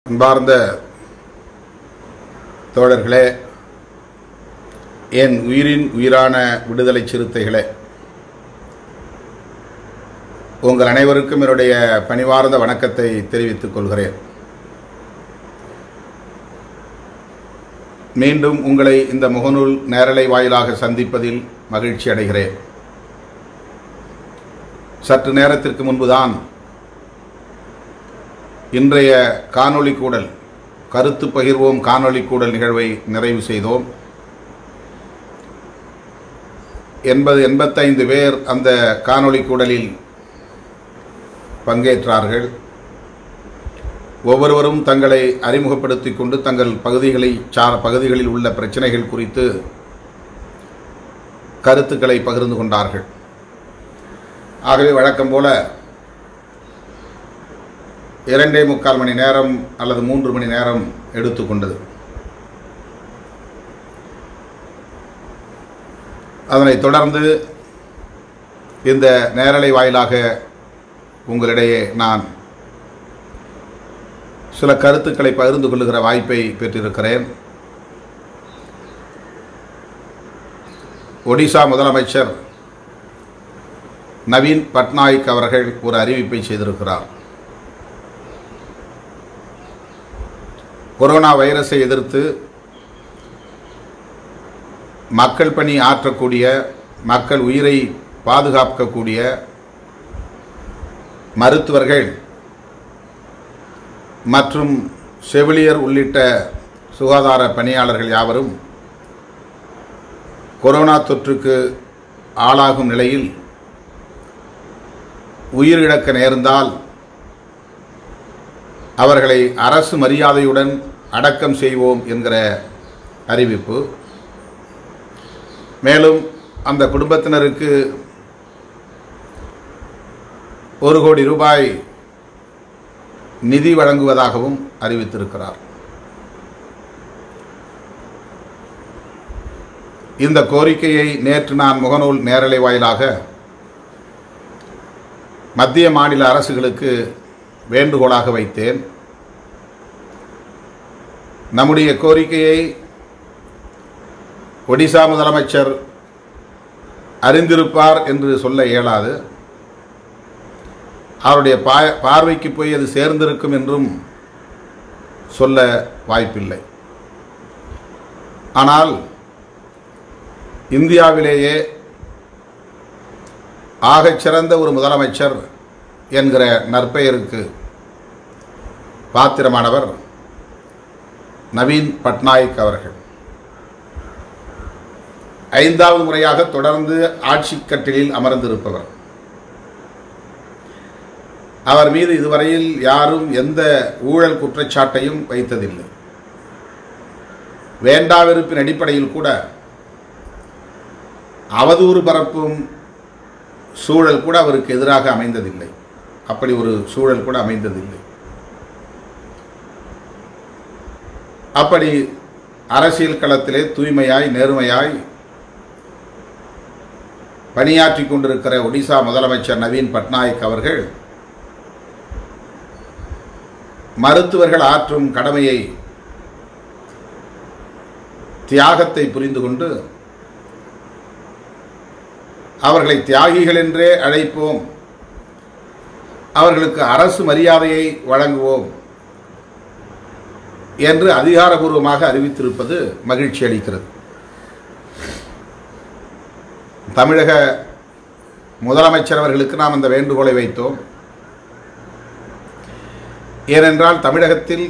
அன்பார்ந்த தோழர்களே என் உயிரின் உயிரான விடுதலை சிறுத்தைகளே உங்கள் அனைவருக்கும் என்னுடைய பணிவார்ந்த வணக்கத்தை தெரிவித்துக் கொள்கிறேன் மீண்டும் உங்களை இந்த முகநூல் நேரலை வாயிலாக சந்திப்பதில் மகிழ்ச்சி அடைகிறேன் சற்று நேரத்திற்கு முன்புதான் இன்றைய காணொளி கூடல் கருத்து பகிர்வோம் காணொளி கூடல் நிகழ்வை நிறைவு செய்தோம் எண்பது எண்பத்தைந்து பேர் அந்த காணொளி கூடலில் பங்கேற்றார்கள் ஒவ்வொருவரும் தங்களை அறிமுகப்படுத்திக் கொண்டு தங்கள் பகுதிகளை சார் பகுதிகளில் உள்ள பிரச்சனைகள் குறித்து கருத்துக்களை பகிர்ந்து கொண்டார்கள் ஆகவே வழக்கம் போல இரண்டே முக்கால் மணி நேரம் அல்லது மூன்று மணி நேரம் எடுத்துக்கொண்டது அதனைத் தொடர்ந்து இந்த நேரலை வாயிலாக உங்களிடையே நான் சில கருத்துக்களை பகிர்ந்து கொள்ளுகிற வாய்ப்பை பெற்றிருக்கிறேன் ஒடிசா முதலமைச்சர் நவீன் பட்நாயக் அவர்கள் ஒரு அறிவிப்பை செய்திருக்கிறார் கொரோனா வைரஸை எதிர்த்து மக்கள் பணி ஆற்றக்கூடிய மக்கள் உயிரை பாதுகாக்கக்கூடிய மருத்துவர்கள் மற்றும் செவிலியர் உள்ளிட்ட சுகாதார பணியாளர்கள் யாவரும் கொரோனா தொற்றுக்கு ஆளாகும் நிலையில் உயிரிழக்க நேர்ந்தால் அவர்களை அரசு மரியாதையுடன் அடக்கம் செய்வோம் என்கிற அறிவிப்பு மேலும் அந்த குடும்பத்தினருக்கு ஒரு கோடி ரூபாய் நிதி வழங்குவதாகவும் அறிவித்திருக்கிறார் இந்த கோரிக்கையை நேற்று நான் முகநூல் நேரலை வாயிலாக மத்திய மாநில அரசுகளுக்கு வேண்டுகோளாக வைத்தேன் நம்முடைய கோரிக்கையை ஒடிசா முதலமைச்சர் அறிந்திருப்பார் என்று சொல்ல இயலாது அவருடைய பா பார்வைக்கு போய் அது சேர்ந்திருக்கும் என்றும் சொல்ல வாய்ப்பில்லை ஆனால் இந்தியாவிலேயே ஆகச்சிறந்த ஒரு முதலமைச்சர் என்கிற நற்பெயருக்கு பாத்திரமானவர் நவீன் பட்நாயக் அவர்கள் ஐந்தாவது முறையாக தொடர்ந்து ஆட்சி கட்டிலில் அமர்ந்திருப்பவர் அவர் மீது இதுவரையில் யாரும் எந்த ஊழல் குற்றச்சாட்டையும் வைத்ததில்லை வேண்டாவிருப்பின் அடிப்படையில் கூட அவதூறு பரப்பும் சூழல் கூட அவருக்கு எதிராக அமைந்ததில்லை அப்படி ஒரு சூழல் கூட அமைந்ததில்லை அப்படி அரசியல் களத்திலே தூய்மையாய் நேர்மையாய் பணியாற்றி கொண்டிருக்கிற ஒடிசா முதலமைச்சர் நவீன் பட்நாயக் அவர்கள் மருத்துவர்கள் ஆற்றும் கடமையை தியாகத்தை புரிந்து கொண்டு அவர்களை தியாகிகள் என்றே அழைப்போம் அவர்களுக்கு அரசு மரியாதையை வழங்குவோம் என்று அதிகாரபூர்வமாக அறிவித்திருப்பது மகிழ்ச்சி அளிக்கிறது தமிழக முதலமைச்சர் அவர்களுக்கு நாம் அந்த வேண்டுகோளை வைத்தோம் ஏனென்றால் தமிழகத்தில்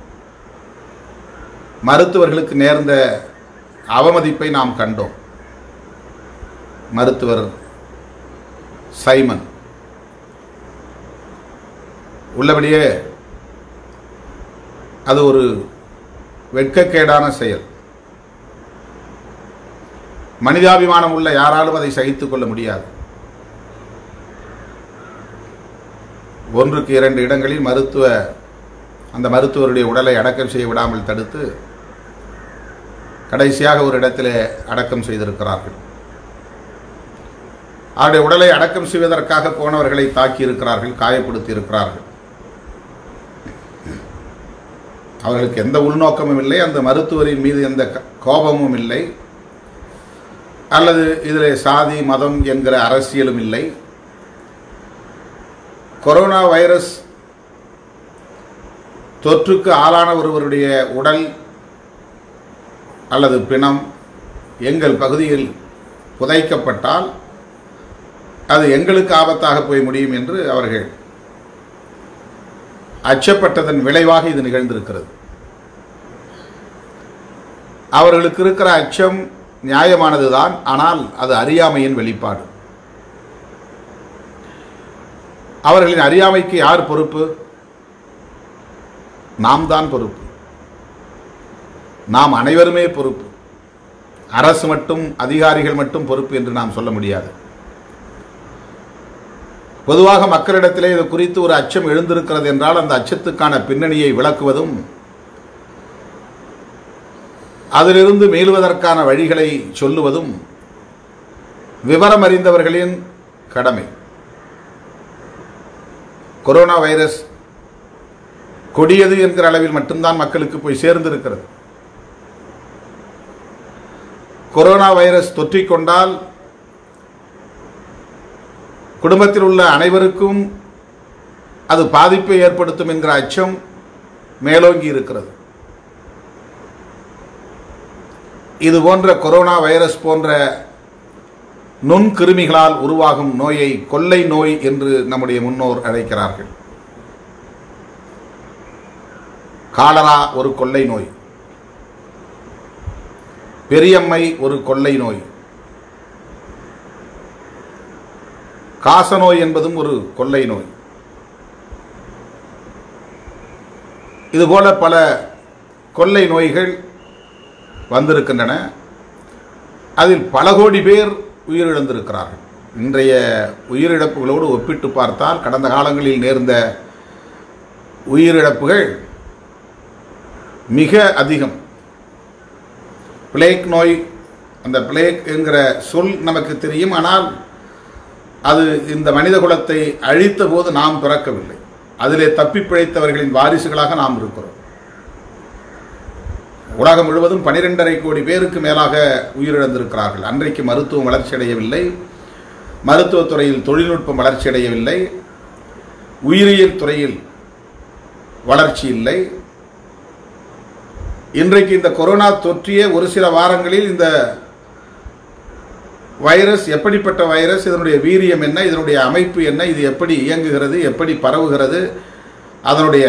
மருத்துவர்களுக்கு நேர்ந்த அவமதிப்பை நாம் கண்டோம் மருத்துவர் சைமன் உள்ளபடியே அது ஒரு வெட்கக்கேடான செயல் மனிதாபிமானம் உள்ள யாராலும் அதை சகித்துக் கொள்ள முடியாது ஒன்றுக்கு இரண்டு இடங்களில் மருத்துவ அந்த மருத்துவருடைய உடலை அடக்கம் செய்ய விடாமல் தடுத்து கடைசியாக ஒரு இடத்திலே அடக்கம் செய்திருக்கிறார்கள் அவருடைய உடலை அடக்கம் செய்வதற்காக போனவர்களை தாக்கி இருக்கிறார்கள் காயப்படுத்தி இருக்கிறார்கள் அவர்களுக்கு எந்த உள்நோக்கமும் இல்லை அந்த மருத்துவரின் மீது எந்த க- கோபமும் இல்லை அல்லது இதில் சாதி மதம் என்கிற அரசியலும் இல்லை கொரோனா வைரஸ் தொற்றுக்கு ஆளான ஒருவருடைய உடல் அல்லது பிணம் எங்கள் பகுதியில் புதைக்கப்பட்டால் அது எங்களுக்கு ஆபத்தாக போய் முடியும் என்று அவர்கள் அச்சப்பட்டதன் விளைவாக இது நிகழ்ந்திருக்கிறது அவர்களுக்கு இருக்கிற அச்சம் நியாயமானதுதான் ஆனால் அது அறியாமையின் வெளிப்பாடு அவர்களின் அறியாமைக்கு யார் பொறுப்பு நாம் தான் பொறுப்பு நாம் அனைவருமே பொறுப்பு அரசு மட்டும் அதிகாரிகள் மட்டும் பொறுப்பு என்று நாம் சொல்ல முடியாது பொதுவாக மக்களிடத்திலே இது குறித்து ஒரு அச்சம் எழுந்திருக்கிறது என்றால் அந்த அச்சத்துக்கான பின்னணியை விளக்குவதும் அதிலிருந்து மீளுவதற்கான வழிகளை சொல்லுவதும் விவரம் அறிந்தவர்களின் கடமை கொரோனா வைரஸ் கொடியது என்கிற அளவில் மட்டும்தான் மக்களுக்கு போய் சேர்ந்திருக்கிறது கொரோனா வைரஸ் தொற்றிக்கொண்டால் குடும்பத்தில் உள்ள அனைவருக்கும் அது பாதிப்பை ஏற்படுத்தும் என்கிற அச்சம் மேலோங்கி இருக்கிறது இது போன்ற கொரோனா வைரஸ் போன்ற நுண்கிருமிகளால் உருவாகும் நோயை கொள்ளை நோய் என்று நம்முடைய முன்னோர் அழைக்கிறார்கள் காலரா ஒரு கொள்ளை நோய் பெரியம்மை ஒரு கொள்ளை நோய் காசநோய் என்பதும் ஒரு கொள்ளை நோய் இதுபோல பல கொள்ளை நோய்கள் வந்திருக்கின்றன அதில் பல கோடி பேர் உயிரிழந்திருக்கிறார்கள் இன்றைய உயிரிழப்புகளோடு ஒப்பிட்டு பார்த்தால் கடந்த காலங்களில் நேர்ந்த உயிரிழப்புகள் மிக அதிகம் பிளேக் நோய் அந்த பிளேக் என்கிற சொல் நமக்கு தெரியும் ஆனால் அது இந்த மனித குலத்தை அழித்த போது நாம் பிறக்கவில்லை அதிலே தப்பி பிழைத்தவர்களின் வாரிசுகளாக நாம் இருக்கிறோம் உலகம் முழுவதும் பனிரெண்டரை கோடி பேருக்கு மேலாக உயிரிழந்திருக்கிறார்கள் அன்றைக்கு மருத்துவம் வளர்ச்சியடையவில்லை மருத்துவத் துறையில் தொழில்நுட்பம் வளர்ச்சியடையவில்லை உயிரியல் துறையில் வளர்ச்சி இல்லை இன்றைக்கு இந்த கொரோனா தொற்றிய ஒரு சில வாரங்களில் இந்த வைரஸ் எப்படிப்பட்ட வைரஸ் இதனுடைய வீரியம் என்ன இதனுடைய அமைப்பு என்ன இது எப்படி இயங்குகிறது எப்படி பரவுகிறது அதனுடைய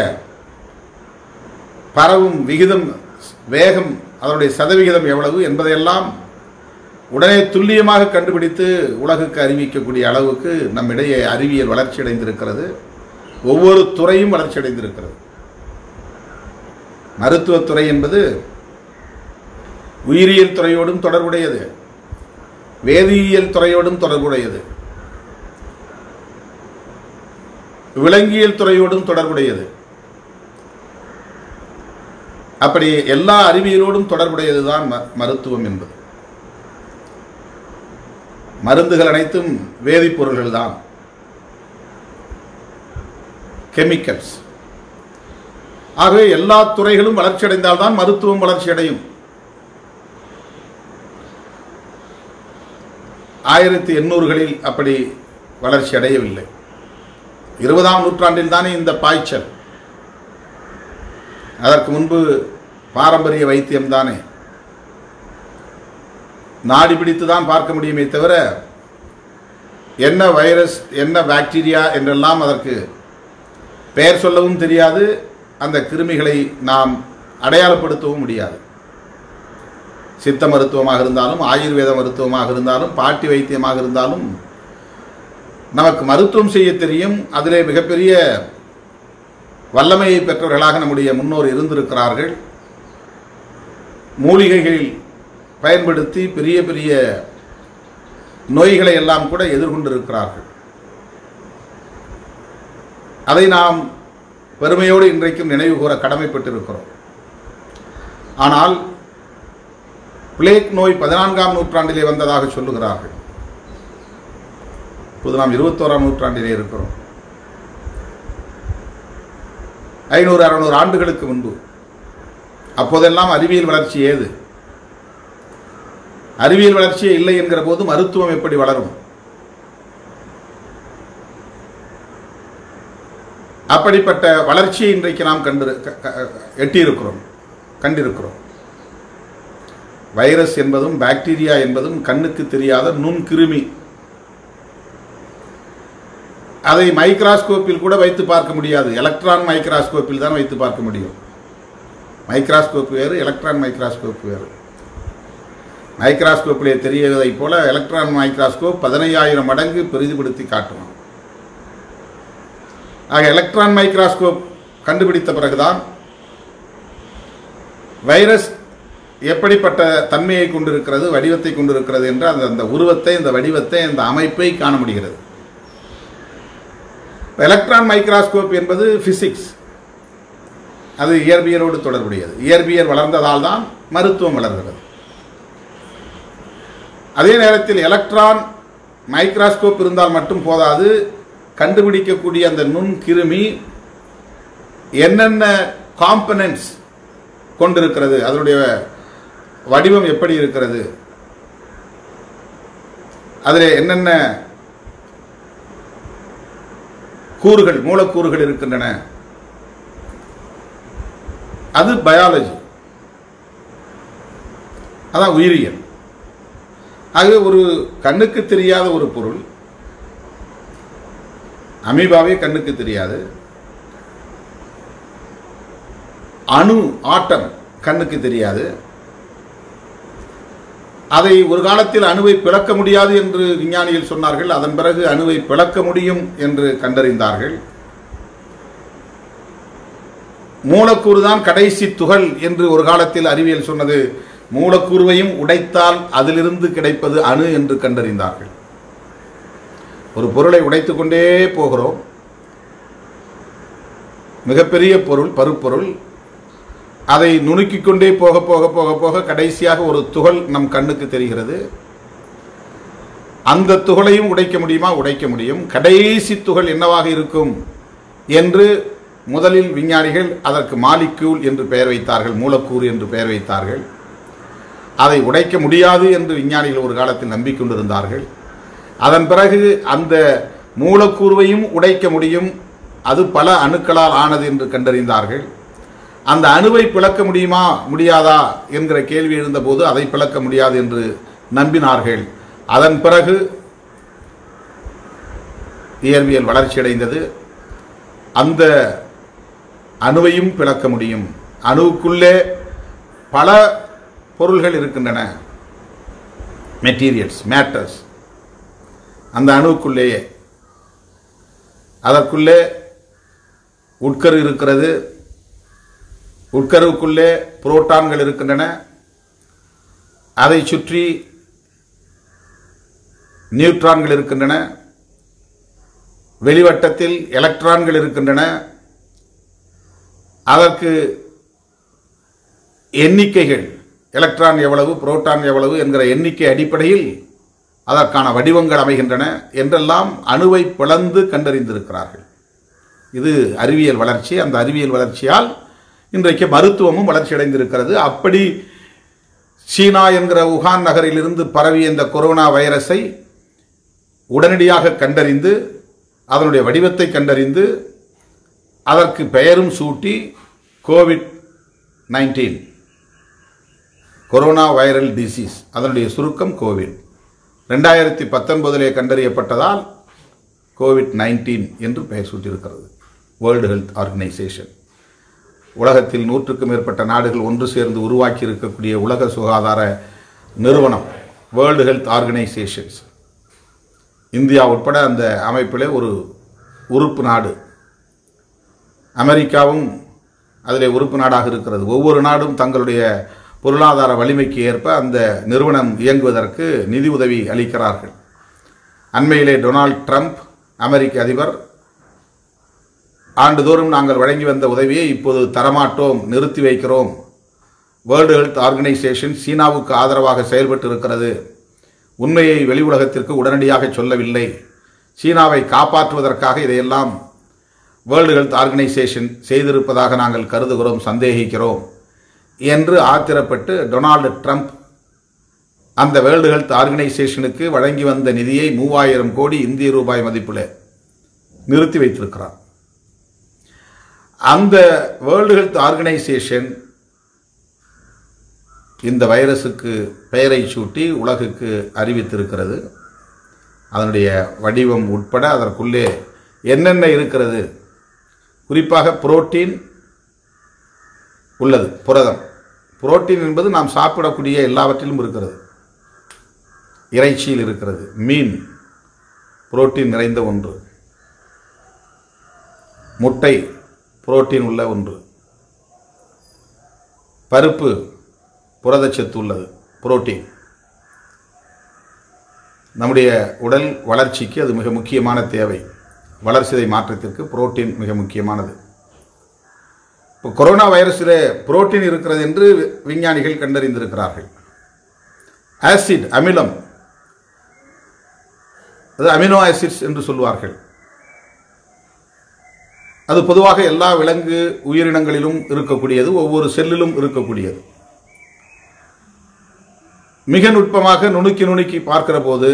பரவும் விகிதம் வேகம் அதனுடைய சதவிகிதம் எவ்வளவு என்பதையெல்லாம் உடனே துல்லியமாக கண்டுபிடித்து உலகுக்கு அறிவிக்கக்கூடிய அளவுக்கு நம்மிடையே அறிவியல் வளர்ச்சி அடைந்திருக்கிறது ஒவ்வொரு துறையும் வளர்ச்சி அடைந்திருக்கிறது மருத்துவத்துறை என்பது உயிரியல் துறையோடும் தொடர்புடையது வேதியியல் துறையோடும் தொடர்புடையது விலங்கியல் துறையோடும் தொடர்புடையது அப்படி எல்லா அறிவியலோடும் தொடர்புடையதுதான் ம- மருத்துவம் என்பது மருந்துகள் அனைத்தும் வேதிப்பொருள்கள் தான் கெமிக்கல்ஸ் ஆகவே எல்லா துறைகளும் வளர்ச்சியடைந்தால்தான் மருத்துவம் வளர்ச்சியடையும் ஆயிரத்தி எண்ணூறுகளில் அப்படி வளர்ச்சி அடையவில்லை இருபதாம் நூற்றாண்டில் தானே இந்த பாய்ச்சல் அதற்கு முன்பு பாரம்பரிய வைத்தியம் தானே நாடி பிடித்து தான் பார்க்க முடியுமே தவிர என்ன வைரஸ் என்ன பாக்டீரியா என்றெல்லாம் அதற்கு பெயர் சொல்லவும் தெரியாது அந்த கிருமிகளை நாம் அடையாளப்படுத்தவும் முடியாது சித்த மருத்துவமாக இருந்தாலும் ஆயுர்வேத மருத்துவமாக இருந்தாலும் பாட்டி வைத்தியமாக இருந்தாலும் நமக்கு மருத்துவம் செய்ய தெரியும் அதிலே மிகப்பெரிய வல்லமையை பெற்றவர்களாக நம்முடைய முன்னோர் இருந்திருக்கிறார்கள் மூலிகைகள் பயன்படுத்தி பெரிய பெரிய நோய்களை எல்லாம் கூட எதிர்கொண்டிருக்கிறார்கள் அதை நாம் பெருமையோடு இன்றைக்கும் நினைவு கூற கடமைப்பட்டிருக்கிறோம் ஆனால் பிளேக் நோய் பதினான்காம் நூற்றாண்டிலே வந்ததாக சொல்லுகிறார்கள் இப்போது நாம் இருபத்தோராம் நூற்றாண்டிலே இருக்கிறோம் ஐநூறு அறுநூறு ஆண்டுகளுக்கு முன்பு அப்போதெல்லாம் அறிவியல் வளர்ச்சி ஏது அறிவியல் வளர்ச்சியே இல்லை என்கிற போது மருத்துவம் எப்படி வளரும் அப்படிப்பட்ட வளர்ச்சியை இன்றைக்கு நாம் கண்டு க- க- எட்டியிருக்கிறோம் கண்டிருக்கிறோம் வைரஸ் என்பதும் பாக்டீரியா என்பதும் கண்ணுக்கு தெரியாத நுண்கிருமி அதை மைக்ராஸ்கோப்பில் கூட வைத்து பார்க்க முடியாது எலக்ட்ரான் மைக்ராஸ்கோப்பில் தான் வைத்து பார்க்க முடியும் மைக்ராஸ்கோப் வேறு எலக்ட்ரான் மைக்ராஸ்கோப் வேறு மைக்ராஸ்கோப்பிலே தெரியவதைப் போல எலக்ட்ரான் மைக்ராஸ்கோப் பதினையாயிரம் மடங்கு பெரிதுபடுத்தி காட்டுவோம் ஆக எலக்ட்ரான் மைக்ராஸ்கோப் கண்டுபிடித்த பிறகுதான் வைரஸ் எப்படிப்பட்ட தன்மையை கொண்டிருக்கிறது வடிவத்தை கொண்டிருக்கிறது என்று அந்த அந்த உருவத்தை இந்த வடிவத்தை அந்த அமைப்பை காண முடிகிறது எலக்ட்ரான் மைக்ராஸ்கோப் என்பது பிசிக்ஸ் அது இயற்பியலோடு தொடர்புடையது இயற்பியல் வளர்ந்ததால் தான் மருத்துவம் வளர்கிறது அதே நேரத்தில் எலக்ட்ரான் மைக்ராஸ்கோப் இருந்தால் மட்டும் போதாது கண்டுபிடிக்கக்கூடிய அந்த நுண்கிருமி என்னென்ன காம்பனன்ட்ஸ் கொண்டிருக்கிறது அதனுடைய வடிவம் எப்படி இருக்கிறது அதில் என்னென்ன கூறுகள் மூலக்கூறுகள் இருக்கின்றன அது பயாலஜி அதான் உயிரியல் ஆகவே ஒரு கண்ணுக்கு தெரியாத ஒரு பொருள் அமீபாவே கண்ணுக்கு தெரியாது அணு ஆட்டம் கண்ணுக்கு தெரியாது அதை ஒரு காலத்தில் அணுவை பிளக்க முடியாது என்று விஞ்ஞானிகள் சொன்னார்கள் அதன் பிறகு அணுவை பிளக்க முடியும் என்று கண்டறிந்தார்கள் மூலக்கூறு தான் கடைசி துகள் என்று ஒரு காலத்தில் அறிவியல் சொன்னது மூலக்கூறுவையும் உடைத்தால் அதிலிருந்து கிடைப்பது அணு என்று கண்டறிந்தார்கள் ஒரு பொருளை உடைத்துக் கொண்டே போகிறோம் மிகப்பெரிய பொருள் பருப்பொருள் அதை நுணுக்கிக் கொண்டே போக போக போக போக கடைசியாக ஒரு துகள் நம் கண்ணுக்கு தெரிகிறது அந்த துகளையும் உடைக்க முடியுமா உடைக்க முடியும் கடைசி துகள் என்னவாக இருக்கும் என்று முதலில் விஞ்ஞானிகள் அதற்கு மாலிக்யூல் என்று பெயர் வைத்தார்கள் மூலக்கூறு என்று பெயர் வைத்தார்கள் அதை உடைக்க முடியாது என்று விஞ்ஞானிகள் ஒரு காலத்தில் நம்பிக்கொண்டிருந்தார்கள் அதன் பிறகு அந்த மூலக்கூறுவையும் உடைக்க முடியும் அது பல அணுக்களால் ஆனது என்று கண்டறிந்தார்கள் அந்த அணுவை பிளக்க முடியுமா முடியாதா என்கிற கேள்வி எழுந்தபோது அதை பிளக்க முடியாது என்று நம்பினார்கள் அதன் பிறகு இயற்பியல் வளர்ச்சியடைந்தது அந்த அணுவையும் பிளக்க முடியும் அணுவுக்குள்ளே பல பொருள்கள் இருக்கின்றன மெட்டீரியல்ஸ் மேட்டர்ஸ் அந்த அணுவுக்குள்ளேயே அதற்குள்ளே உட்கரு இருக்கிறது உட்கருவுக்குள்ளே புரோட்டான்கள் இருக்கின்றன அதை சுற்றி நியூட்ரான்கள் இருக்கின்றன வெளிவட்டத்தில் எலக்ட்ரான்கள் இருக்கின்றன அதற்கு எண்ணிக்கைகள் எலக்ட்ரான் எவ்வளவு புரோட்டான் எவ்வளவு என்கிற எண்ணிக்கை அடிப்படையில் அதற்கான வடிவங்கள் அமைகின்றன என்றெல்லாம் அணுவை பிளந்து கண்டறிந்திருக்கிறார்கள் இது அறிவியல் வளர்ச்சி அந்த அறிவியல் வளர்ச்சியால் இன்றைக்கு மருத்துவமும் வளர்ச்சி அடைந்திருக்கிறது அப்படி சீனா என்கிற உகான் நகரிலிருந்து பரவிய இந்த கொரோனா வைரஸை உடனடியாக கண்டறிந்து அதனுடைய வடிவத்தை கண்டறிந்து அதற்கு பெயரும் சூட்டி covid nineteen corona viral disease அதனுடைய சுருக்கம் கோவிட் ரெண்டாயிரத்தி பத்தொன்பதிலே கண்டறியப்பட்டதால் கோவிட் நைன்டீன் என்று பெயர் சூட்டியிருக்கிறது வேர்ல்டு ஹெல்த் ஆர்கனைசேஷன் உலகத்தில் நூற்றுக்கும் மேற்பட்ட நாடுகள் ஒன்று சேர்ந்து உருவாக்கி இருக்கக்கூடிய உலக சுகாதார நிறுவனம் வேர்ல்டு ஹெல்த் ஆர்கனைசேஷன்ஸ் இந்தியா உட்பட அந்த அமைப்பில் ஒரு உறுப்பு நாடு அமெரிக்காவும் அதிலே உறுப்பு நாடாக இருக்கிறது ஒவ்வொரு நாடும் தங்களுடைய பொருளாதார வலிமைக்கு ஏற்ப அந்த நிறுவனம் இயங்குவதற்கு நிதி உதவி அளிக்கிறார்கள் அண்மையிலே டொனால்ட் ட்ரம்ப் அமெரிக்க அதிபர் ஆண்டுதோறும் நாங்கள் வழங்கி வந்த உதவியை இப்போது தரமாட்டோம் நிறுத்தி வைக்கிறோம் வேர்ல்டு ஹெல்த் ஆர்கனைசேஷன் சீனாவுக்கு ஆதரவாக செயல்பட்டு இருக்கிறது உண்மையை வெளி உலகத்திற்கு உடனடியாக சொல்லவில்லை சீனாவை காப்பாற்றுவதற்காக இதையெல்லாம் வேர்ல்டு ஹெல்த் ஆர்கனைசேஷன் செய்திருப்பதாக நாங்கள் கருதுகிறோம் சந்தேகிக்கிறோம் என்று ஆத்திரப்பட்டு டொனால்டு ட்ரம்ப் அந்த வேர்ல்டு ஹெல்த் ஆர்கனைசேஷனுக்கு வழங்கி வந்த நிதியை மூவாயிரம் கோடி இந்திய ரூபாய் மதிப்பில் நிறுத்தி வைத்திருக்கிறார் அந்த வேர்ல்டு ஹெல்த் ஆர்கனைசேஷன் இந்த வைரஸுக்கு பெயரை சூட்டி உலகுக்கு அறிவித்திருக்கிறது அதனுடைய வடிவம் உட்பட அதற்குள்ளே என்னென்ன இருக்கிறது குறிப்பாக புரோட்டீன் உள்ளது புரதம் புரோட்டீன் என்பது நாம் சாப்பிடக்கூடிய எல்லாவற்றிலும் இருக்கிறது இறைச்சியில் இருக்கிறது மீன் புரோட்டீன் நிறைந்த ஒன்று முட்டை புரோட்டீன் உள்ள ஒன்று பருப்பு புரதச்சத்து உள்ளது புரோட்டீன் நம்முடைய உடல் வளர்ச்சிக்கு அது மிக முக்கியமான தேவை வளர்சிதை மாற்றத்திற்கு புரோட்டீன் மிக முக்கியமானது இப்போ கொரோனா வைரஸில் புரோட்டீன் இருக்கிறது என்று விஞ்ஞானிகள் கண்டறிந்திருக்கிறார்கள் ஆசிட் அமிலம் அது அமினோ ஆசிட்ஸ் என்று சொல்வார்கள் அது பொதுவாக எல்லா விலங்கு உயிரினங்களிலும் இருக்கக்கூடியது ஒவ்வொரு செல்லிலும் இருக்கக்கூடியது மிக நுட்பமாக நுணுக்கி நுணுக்கி பார்க்கிற போது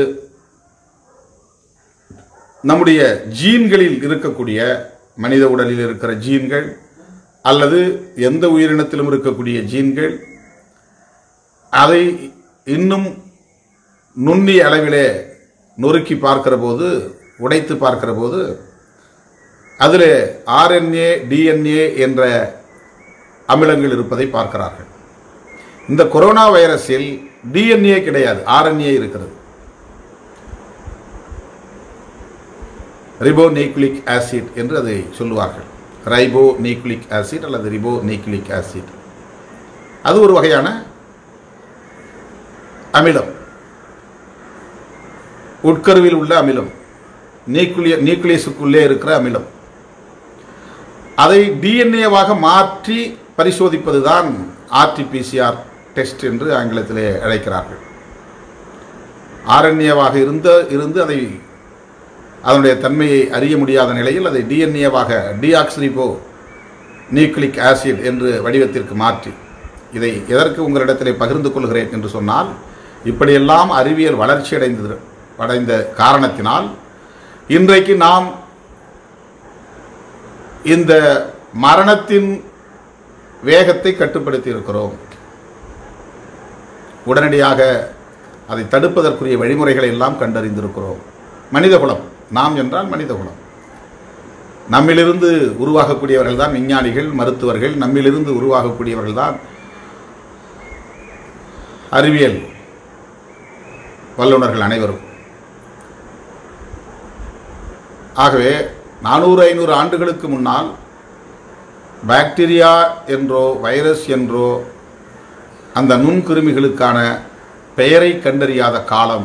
நம்முடைய ஜீன்களில் இருக்கக்கூடிய மனித உடலில் இருக்கிற ஜீன்கள் அல்லது எந்த உயிரினத்திலும் இருக்கக்கூடிய ஜீன்கள் அதை இன்னும் நுண்ணிய அளவிலே நொறுக்கி பார்க்கிற போது உடைத்து பார்க்கிற போது அதில் ஆர்என்ஏ டிஎன்ஏ என்ற அமிலங்கள் இருப்பதை பார்க்கிறார்கள் இந்த கொரோனா வைரஸில் டிஎன்ஏ கிடையாது ஆர்என்ஏ இருக்கிறது ரிபோ நியூக்ளிக் ஆசிட் என்று அதை சொல்லுவார்கள் ரைபோ நியூக்ளிக் ஆசிட் அல்லது ரிபோ நியூக்ளிக் ஆசிட் அது ஒரு வகையான அமிலம் உட்கருவில் உள்ள அமிலம் நியூக்ளிய நியூக்ளியஸுக்குள்ளே இருக்கிற அமிலம் அதை டிஎன்ஏவாக மாற்றி பரிசோதிப்பது தான் ஆர்டிபிசிஆர் டெஸ்ட் என்று ஆங்கிலத்திலே அழைக்கிறார்கள் ஆர்என்ஏவாக இருந்த இருந்து அதை அதனுடைய தன்மையை அறிய முடியாத நிலையில் அதை டிஎன்ஏவாக டிஆக்சிரிபோ நியூக்ளிக் ஆசிட் என்று வடிவத்திற்கு மாற்றி இதை எதற்கு உங்களிடத்திலே பகிர்ந்து கொள்கிறேன் என்று சொன்னால் இப்படியெல்லாம் அறிவியல் வளர்ச்சி அடைந்தது அடைந்த காரணத்தினால் இன்றைக்கு நாம் இந்த மரணத்தின் வேகத்தை கட்டுப்படுத்தி இருக்கிறோம் உடனடியாக அதை தடுப்பதற்குரிய வழிமுறைகளை எல்லாம் கண்டறிந்திருக்கிறோம் மனிதகுலம் நாம் என்றால் மனிதகுலம் நம்மிலிருந்து உருவாகக்கூடியவர்கள் தான் விஞ்ஞானிகள் மருத்துவர்கள் நம்மிலிருந்து உருவாகக்கூடியவர்கள் தான் அறிவியல் வல்லுநர்கள் அனைவரும் ஆகவே நானூறு ஐநூறு ஆண்டுகளுக்கு முன்னால் பாக்டீரியா என்றோ வைரஸ் என்றோ அந்த நுண்கிருமிகளுக்கான பெயரை கண்டறியாத காலம்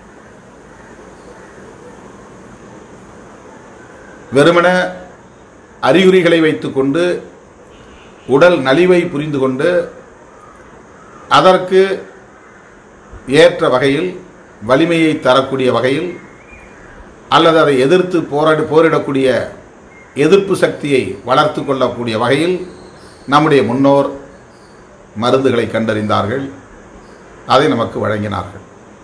வெறுமன அறிகுறிகளை வைத்துக்கொண்டு உடல் நலிவை புரிந்து கொண்டு அதற்கு ஏற்ற வகையில் வலிமையை தரக்கூடிய வகையில் அல்லது அதை எதிர்த்து போராடி போரிடக்கூடிய எதிர்ப்பு சக்தியை வளர்த்து கொள்ளக்கூடிய வகையில் நம்முடைய முன்னோர் மருந்துகளை கண்டறிந்தார்கள் அதை நமக்கு வழங்கினார்கள்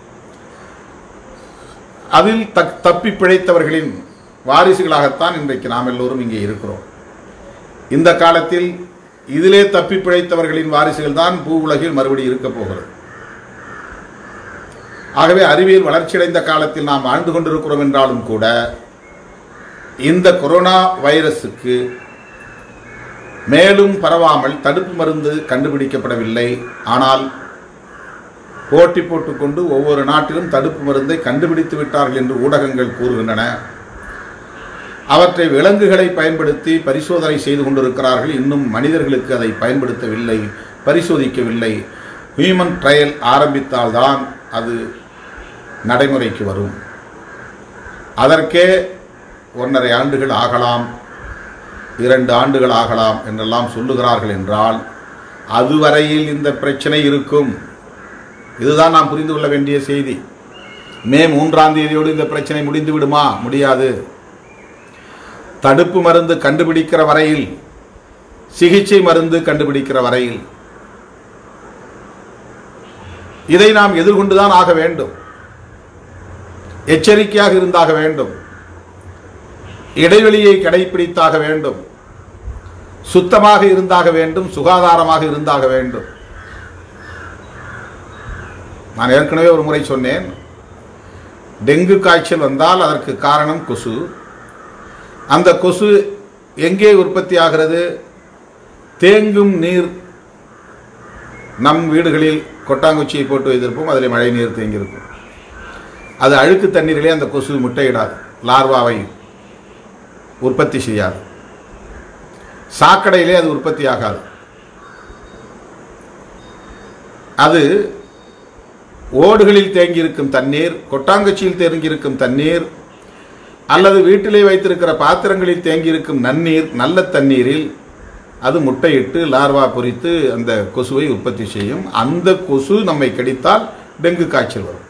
அதில் தக் தப்பி பிழைத்தவர்களின் வாரிசுகளாகத்தான் இன்றைக்கு நாம் எல்லோரும் இங்கே இருக்கிறோம் இந்த காலத்தில் இதிலே தப்பி பிழைத்தவர்களின் வாரிசுகள் தான் பூ உலகில் மறுபடி இருக்க போகிறது ஆகவே அறிவியல் வளர்ச்சியடைந்த காலத்தில் நாம் வாழ்ந்து கொண்டிருக்கிறோம் என்றாலும் கூட இந்த கொரோனா வைரஸுக்கு மேலும் பரவாமல் தடுப்பு மருந்து கண்டுபிடிக்கப்படவில்லை ஆனால் போட்டி போட்டுக்கொண்டு ஒவ்வொரு நாட்டிலும் தடுப்பு மருந்தை கண்டுபிடித்து விட்டார்கள் என்று ஊடகங்கள் கூறுகின்றன அவற்றை விலங்குகளை பயன்படுத்தி பரிசோதனை செய்து கொண்டிருக்கிறார்கள் இன்னும் மனிதர்களுக்கு அதை பயன்படுத்தவில்லை பரிசோதிக்கவில்லை ஹியூமன் ட்ரையல் ஆரம்பித்தால்தான் அது நடைமுறைக்கு வரும் அதற்கே ஒன்றரை ஆண்டுகள் ஆகலாம் இரண்டு ஆண்டுகள் ஆகலாம் என்றெல்லாம் சொல்லுகிறார்கள் என்றால் அதுவரையில் இந்த பிரச்சனை இருக்கும் இதுதான் நாம் புரிந்து கொள்ள வேண்டிய செய்தி மே மூன்றாம் தேதியோடு இந்த பிரச்சனை முடிந்து விடுமா முடியாது தடுப்பு மருந்து கண்டுபிடிக்கிற வரையில் சிகிச்சை மருந்து கண்டுபிடிக்கிற வரையில் இதை நாம் எதிர்கொண்டுதான் ஆக வேண்டும் எச்சரிக்கையாக இருந்தாக வேண்டும் இடைவெளியை கடைபிடித்தாக வேண்டும் சுத்தமாக இருந்தாக வேண்டும் சுகாதாரமாக இருந்தாக வேண்டும் நான் ஏற்கனவே ஒரு முறை சொன்னேன் டெங்கு காய்ச்சல் வந்தால் அதற்கு காரணம் கொசு அந்த கொசு எங்கே உற்பத்தி ஆகிறது தேங்கும் நீர் நம் வீடுகளில் கொட்டாங்குச்சியை போட்டு வைத்திருப்போம் அதில் மழை நீர் தேங்கியிருக்கும் அது அழுக்கு தண்ணீரிலே அந்த கொசு முட்டையிடாது லார்வாவை உற்பத்தி செய்யாது சாக்கடையிலே அது உற்பத்தி ஆகாது அது ஓடுகளில் தேங்கியிருக்கும் தண்ணீர் கொட்டாங்குச்சியில் தேங்கியிருக்கும் தண்ணீர் அல்லது வீட்டிலே வைத்திருக்கிற பாத்திரங்களில் தேங்கியிருக்கும் நன்னீர் நல்ல தண்ணீரில் அது முட்டையிட்டு லார்வா பொரித்து அந்த கொசுவை உற்பத்தி செய்யும் அந்த கொசு நம்மை கடித்தால் டெங்கு காய்ச்சல் வரும்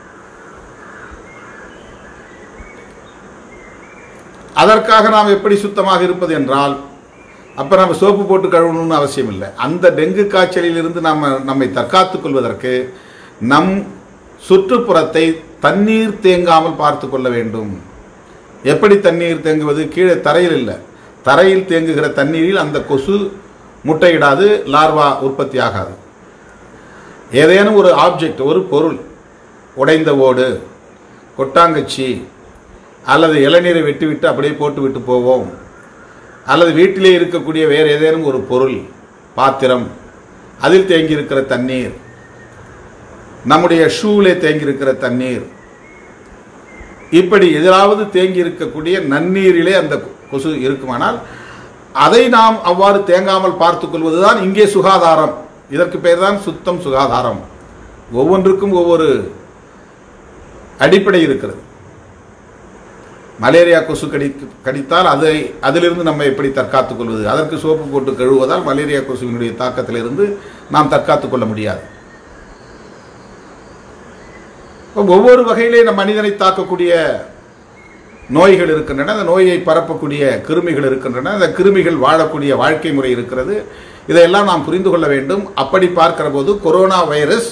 அதற்காக நாம் எப்படி சுத்தமாக இருப்பது என்றால் அப்போ நம்ம சோப்பு போட்டு கழுவணும்னு அவசியம் இல்லை அந்த டெங்கு காய்ச்சலில் இருந்து நம்ம நம்மை தற்காத்துக் கொள்வதற்கு நம் சுற்றுப்புறத்தை தண்ணீர் தேங்காமல் பார்த்து கொள்ள வேண்டும் எப்படி தண்ணீர் தேங்குவது கீழே தரையில் இல்லை தரையில் தேங்குகிற தண்ணீரில் அந்த கொசு முட்டையிடாது லார்வா உற்பத்தி ஆகாது ஏதேனும் ஒரு ஆப்ஜெக்ட் ஒரு பொருள் உடைந்த ஓடு கொட்டாங்கச்சி அல்லது இளநீரை வெட்டிவிட்டு அப்படியே போட்டு விட்டு போவோம் அல்லது வீட்டிலே இருக்கக்கூடிய வேறு ஏதேனும் ஒரு பொருள் பாத்திரம் அதில் தேங்கியிருக்கிற தண்ணீர் நம்முடைய ஷூவிலே தேங்கியிருக்கிற தண்ணீர் இப்படி எதிராவது தேங்கி இருக்கக்கூடிய நன்னீரிலே அந்த கொசு இருக்குமானால் அதை நாம் அவ்வாறு தேங்காமல் பார்த்துக் கொள்வதுதான் இங்கே சுகாதாரம் இதற்கு பெயர் தான் சுத்தம் சுகாதாரம் ஒவ்வொன்றுக்கும் ஒவ்வொரு அடிப்படை இருக்கிறது மலேரியா கொசு கடி கடித்தால் அதை அதிலிருந்து நம்ம எப்படி தற்காத்துக் கொள்வது அதற்கு சோப்பு போட்டு கழுவுவதால் மலேரியா கொசுவினுடைய தாக்கத்திலிருந்து நாம் தற்காத்துக் கொள்ள முடியாது ஒவ்வொரு வகையிலே நம் மனிதனை தாக்கக்கூடிய நோய்கள் இருக்கின்றன அந்த நோயை பரப்பக்கூடிய கிருமிகள் இருக்கின்றன அந்த கிருமிகள் வாழக்கூடிய வாழ்க்கை முறை இருக்கிறது இதையெல்லாம் நாம் புரிந்து கொள்ள வேண்டும் அப்படி பார்க்கிற போது கொரோனா வைரஸ்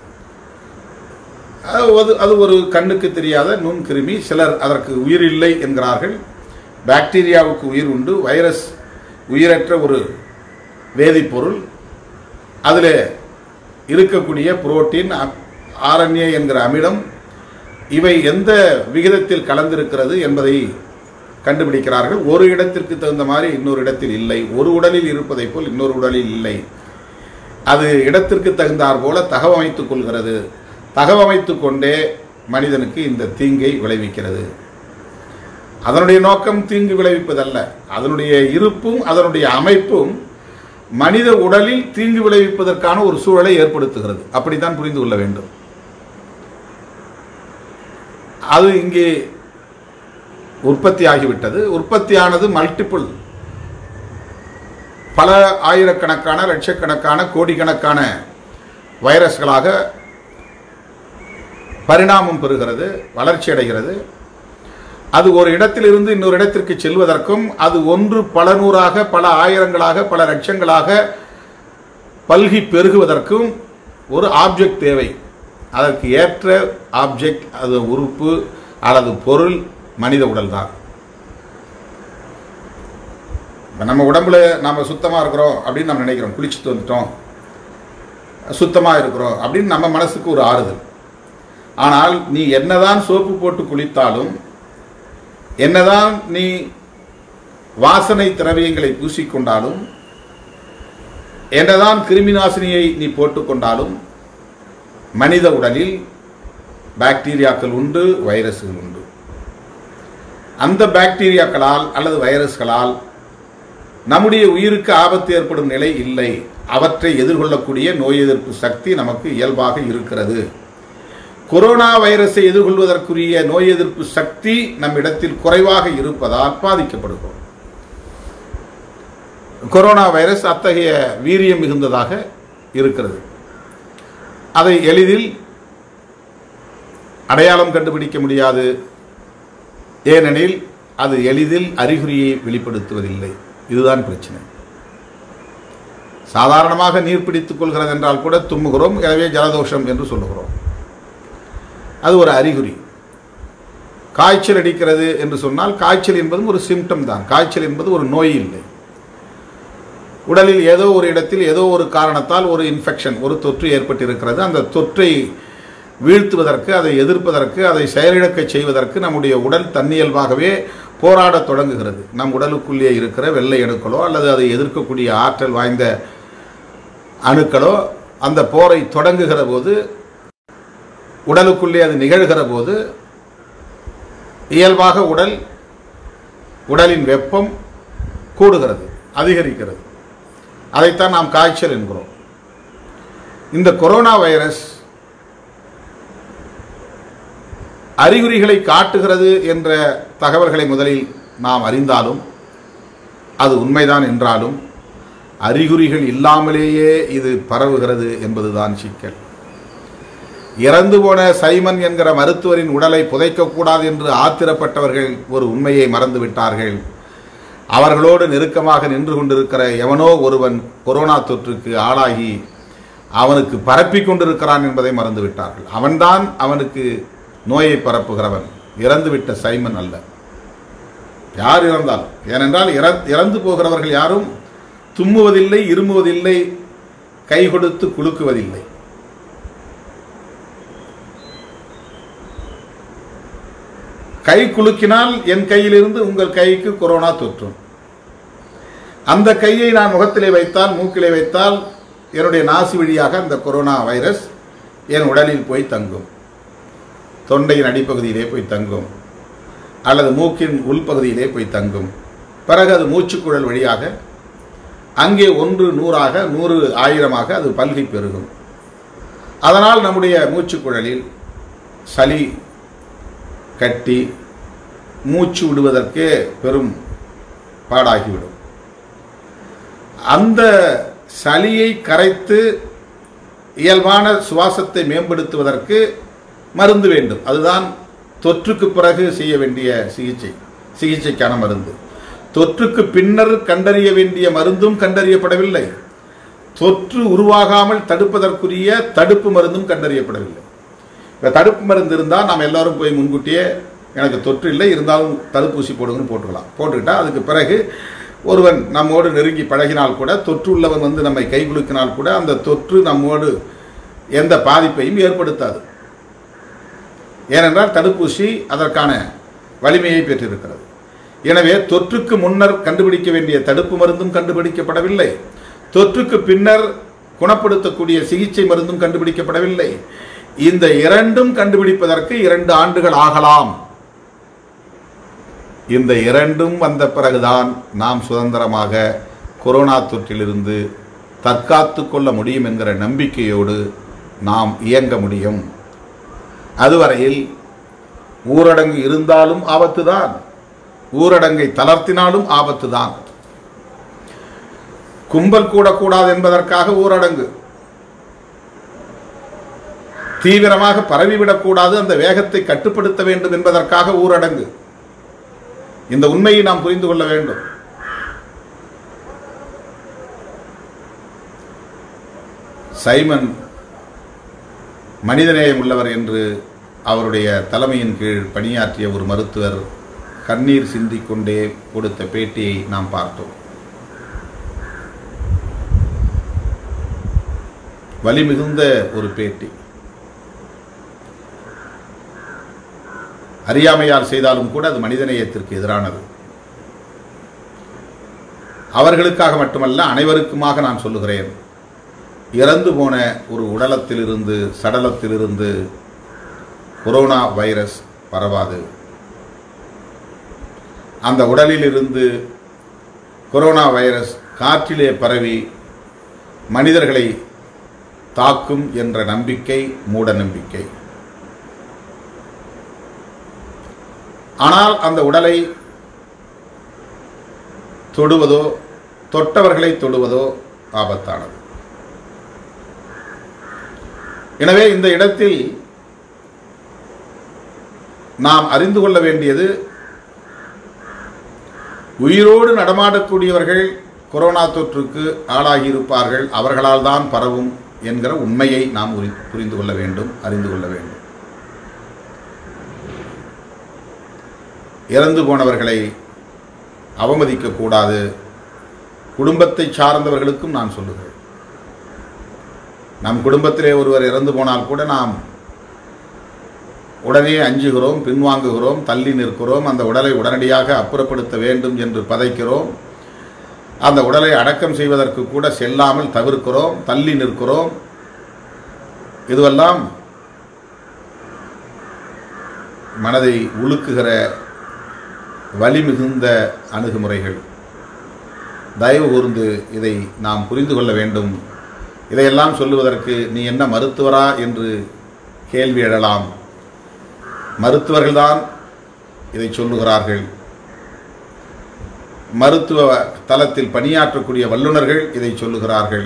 அது அது ஒரு கண்ணுக்கு தெரியாத நுண்கிருமி சிலர் அதற்கு உயிர் இல்லை என்கிறார்கள் பாக்டீரியாவுக்கு உயிர் உண்டு வைரஸ் உயிரற்ற ஒரு வேதிப்பொருள் அதில் இருக்கக்கூடிய புரோட்டீன் ஆரண்ய என்கிற அமிலம் இவை எந்த விகிதத்தில் கலந்திருக்கிறது என்பதை கண்டுபிடிக்கிறார்கள் ஒரு இடத்திற்கு தகுந்த மாதிரி இன்னொரு இடத்தில் இல்லை ஒரு உடலில் இருப்பதை போல் இன்னொரு உடலில் இல்லை அது இடத்திற்கு தகுந்தாற் போல தகவமைத்துக் கொள்கிறது தகவமைத்துக் கொண்டே மனிதனுக்கு இந்த தீங்கை விளைவிக்கிறது அதனுடைய நோக்கம் தீங்கு விளைவிப்பதல்ல அதனுடைய இருப்பும் அதனுடைய அமைப்பும் மனித உடலில் தீங்கு விளைவிப்பதற்கான ஒரு சூழலை ஏற்படுத்துகிறது அப்படித்தான் புரிந்து கொள்ள வேண்டும் அது இங்கே உற்பத்தி ஆகிவிட்டது உற்பத்தியானது மல்டிபிள் பல ஆயிரக்கணக்கான லட்சக்கணக்கான கோடிக்கணக்கான வைரஸ்களாக பரிணாமம் பெறுகிறது வளர்ச்சி அடைகிறது அது ஒரு இடத்திலிருந்து இன்னொரு இடத்திற்கு செல்வதற்கும் அது ஒன்று பல நூறாக பல ஆயிரங்களாக பல லட்சங்களாக பல்கி பெருகுவதற்கும் ஒரு ஆப்ஜெக்ட் தேவை அதற்கு ஏற்ற ஆப்ஜெக்ட் அது உறுப்பு அல்லது பொருள் மனித உடல் தான் நம்ம உடம்புல நம்ம சுத்தமாக இருக்கிறோம் அப்படின்னு நம்ம நினைக்கிறோம் குளிச்சுட்டு வந்துட்டோம் சுத்தமாக இருக்கிறோம் அப்படின்னு நம்ம மனசுக்கு ஒரு ஆறுதல் ஆனால் நீ என்னதான் சோப்பு போட்டு குளித்தாலும் என்னதான் நீ வாசனை திரவியங்களை பூசிக்கொண்டாலும் என்னதான் கிருமி நாசினியை நீ போட்டுக்கொண்டாலும் மனித உடலில் பாக்டீரியாக்கள் உண்டு வைரஸ்கள் உண்டு அந்த பாக்டீரியாக்களால் அல்லது வைரஸ்களால் நம்முடைய உயிருக்கு ஆபத்து ஏற்படும் நிலை இல்லை அவற்றை எதிர்கொள்ளக்கூடிய நோய் எதிர்ப்பு சக்தி நமக்கு இயல்பாக இருக்கிறது கொரோனா வைரஸை எதிர்கொள்வதற்குரிய நோய் எதிர்ப்பு சக்தி நம்மிடத்தில் குறைவாக இருப்பதால் பாதிக்கப்படுகிறோம் கொரோனா வைரஸ் அத்தகைய வீரியம் மிகுந்ததாக இருக்கிறது அதை எளிதில் அடையாளம் கண்டுபிடிக்க முடியாது ஏனெனில் அது எளிதில் அறிகுறியை வெளிப்படுத்துவதில்லை இதுதான் பிரச்சனை சாதாரணமாக நீர் பிடித்துக் கொள்கிறது என்றால் கூட தும்முகிறோம் எனவே ஜலதோஷம் என்று சொல்லுகிறோம் அது ஒரு அறிகுறி காய்ச்சல் அடிக்கிறது என்று சொன்னால் காய்ச்சல் என்பதும் ஒரு சிம்டம் தான் காய்ச்சல் என்பது ஒரு நோய் இல்லை உடலில் ஏதோ ஒரு இடத்தில் ஏதோ ஒரு காரணத்தால் ஒரு இன்ஃபெக்ஷன் ஒரு தொற்று ஏற்பட்டிருக்கிறது அந்த தொற்றை வீழ்த்துவதற்கு அதை எதிர்ப்பதற்கு அதை செயலிழக்கச் செய்வதற்கு நம்முடைய உடல் தன்னியல்பாகவே போராடத் தொடங்குகிறது நம் உடலுக்குள்ளே இருக்கிற வெள்ளை அணுக்களோ அல்லது அதை எதிர்க்கக்கூடிய ஆற்றல் வாய்ந்த அணுக்களோ அந்த போரை தொடங்குகிற போது உடலுக்குள்ளே அது நிகழ்கிற போது இயல்பாக உடல் உடலின் வெப்பம் கூடுகிறது அதிகரிக்கிறது அதைத்தான் நாம் காய்ச்சல் என்கிறோம் இந்த கொரோனா வைரஸ் அறிகுறிகளை காட்டுகிறது என்ற தகவல்களை முதலில் நாம் அறிந்தாலும் அது உண்மைதான் என்றாலும் அறிகுறிகள் இல்லாமலேயே இது பரவுகிறது என்பதுதான் சிக்கல் இறந்து போன சைமன் என்கிற மருத்துவரின் உடலை புதைக்கக்கூடாது என்று ஆத்திரப்பட்டவர்கள் ஒரு உண்மையை மறந்துவிட்டார்கள் அவர்களோடு நெருக்கமாக நின்று கொண்டிருக்கிற எவனோ ஒருவன் கொரோனா தொற்றுக்கு ஆளாகி அவனுக்கு பரப்பிக் கொண்டிருக்கிறான் என்பதை மறந்துவிட்டார்கள் அவன்தான் அவனுக்கு நோயை பரப்புகிறவன் இறந்துவிட்ட சைமன் அல்ல யார் இறந்தாலும் ஏனென்றால் இற- இறந்து போகிறவர்கள் யாரும் தும்முவதில்லை இருமுவதில்லை கை கொடுத்து குலுக்குவதில்லை கை குலுக்கினால் என் கையிலிருந்து உங்கள் கைக்கு கொரோனா தொற்றும் அந்த கையை நான் முகத்திலே வைத்தால் மூக்கிலே வைத்தால் என்னுடைய நாசி வழியாக அந்த கொரோனா வைரஸ் என் உடலில் போய் தங்கும் தொண்டையின் அடிப்பகுதியிலே போய் தங்கும் அல்லது மூக்கின் உள்பகுதியிலே போய் தங்கும் பிறகு அது மூச்சுக்குழல் வழியாக அங்கே ஒன்று நூறாக நூறு ஆயிரமாக அது பல்கி பெருகும் அதனால் நம்முடைய மூச்சுக்குழலில் சளி கட்டி மூச்சு விடுவதற்கே பெரும் பாடாகிவிடும் அந்த சளியை கரைத்து இயல்பான சுவாசத்தை மேம்படுத்துவதற்கு மருந்து வேண்டும் அதுதான் தொற்றுக்கு பிறகு செய்ய வேண்டிய சிகிச்சை சிகிச்சைக்கான மருந்து தொற்றுக்கு பின்னர் கண்டறிய வேண்டிய மருந்தும் கண்டறியப்படவில்லை தொற்று உருவாகாமல் தடுப்பதற்குரிய தடுப்பு மருந்தும் கண்டறியப்படவில்லை இப்போ தடுப்பு மருந்து இருந்தால் நாம் எல்லாரும் போய் முன்கூட்டியே எனக்கு தொற்று இல்லை இருந்தாலும் தடுப்பூசி போடுங்கன்னு போட்டுக்கலாம் போட்டுக்கிட்டா அதுக்கு பிறகு ஒருவன் நம்மோடு நெருங்கி பழகினால் கூட தொற்று உள்ளவன் வந்து நம்மை கைகுலுக்கினால் கூட அந்த தொற்று நம்மோடு எந்த பாதிப்பையும் ஏற்படுத்தாது ஏனென்றால் தடுப்பூசி அதற்கான வலிமையை பெற்றிருக்கிறது எனவே தொற்றுக்கு முன்னர் கண்டுபிடிக்க வேண்டிய தடுப்பு மருந்தும் கண்டுபிடிக்கப்படவில்லை தொற்றுக்கு பின்னர் குணப்படுத்தக்கூடிய சிகிச்சை மருந்தும் கண்டுபிடிக்கப்படவில்லை இந்த இரண்டும் கண்டுபிடிப்பதற்கு இரண்டு ஆண்டுகள் ஆகலாம் இந்த இரண்டும் வந்த பிறகுதான் நாம் சுதந்திரமாக கொரோனா தொற்றிலிருந்து தற்காத்து கொள்ள முடியும் என்கிற நம்பிக்கையோடு நாம் இயங்க முடியும் அதுவரையில் ஊரடங்கு இருந்தாலும் ஆபத்துதான் ஊரடங்கை தளர்த்தினாலும் ஆபத்துதான் கும்பல் கூடக்கூடாது என்பதற்காக ஊரடங்கு தீவிரமாக பரவிவிடக்கூடாது அந்த வேகத்தை கட்டுப்படுத்த வேண்டும் என்பதற்காக ஊரடங்கு இந்த உண்மையை நாம் புரிந்து கொள்ள வேண்டும் சைமன் மனிதநேயம் உள்ளவர் என்று அவருடைய தலைமையின் கீழ் பணியாற்றிய ஒரு மருத்துவர் கண்ணீர் சிந்திக்கொண்டே கொடுத்த பேட்டியை நாம் பார்த்தோம் வலி மிகுந்த ஒரு பேட்டி அறியாமையால் செய்தாலும் கூட அது மனிதநேயத்திற்கு எதிரானது அவர்களுக்காக மட்டுமல்ல அனைவருக்குமாக நான் சொல்லுகிறேன் இறந்து போன ஒரு உடலத்திலிருந்து சடலத்திலிருந்து கொரோனா வைரஸ் பரவாது அந்த உடலிலிருந்து கொரோனா வைரஸ் காற்றிலே பரவி மனிதர்களை தாக்கும் என்ற நம்பிக்கை மூட நம்பிக்கை ஆனால் அந்த உடலை தொடுவதோ தொட்டவர்களை தொடுவதோ ஆபத்தானது எனவே இந்த இடத்தில் நாம் அறிந்து கொள்ள வேண்டியது உயிரோடு நடமாடக்கூடியவர்கள் கொரோனா தொற்றுக்கு ஆளாகியிருப்பார்கள் அவர்களால் தான் பரவும் என்கிற உண்மையை நாம் உரி- புரிந்து கொள்ள வேண்டும் அறிந்து கொள்ள வேண்டும் இறந்து போனவர்களை அவமதிக்கக்கூடாது குடும்பத்தை சார்ந்தவர்களுக்கும் நான் சொல்லுகிறேன் நம் குடும்பத்திலே ஒருவர் இறந்து போனால் கூட நாம் உடனே அஞ்சுகிறோம் பின்வாங்குகிறோம் தள்ளி நிற்கிறோம் அந்த உடலை உடனடியாக அப்புறப்படுத்த வேண்டும் என்று பதைக்கிறோம் அந்த உடலை அடக்கம் செய்வதற்கு கூட செல்லாமல் தவிர்க்கிறோம் தள்ளி நிற்கிறோம் இதுவெல்லாம் மனதை உலுக்குகிற வலி மிகுந்த அணுகுமுறைகள் தயவு கூர்ந்து இதை நாம் புரிந்து கொள்ள வேண்டும் இதையெல்லாம் சொல்லுவதற்கு நீ என்ன மருத்துவரா என்று கேள்வி எழலாம் மருத்துவர்கள்தான் இதை சொல்லுகிறார்கள் மருத்துவ தளத்தில் பணியாற்றக்கூடிய வல்லுநர்கள் இதை சொல்லுகிறார்கள்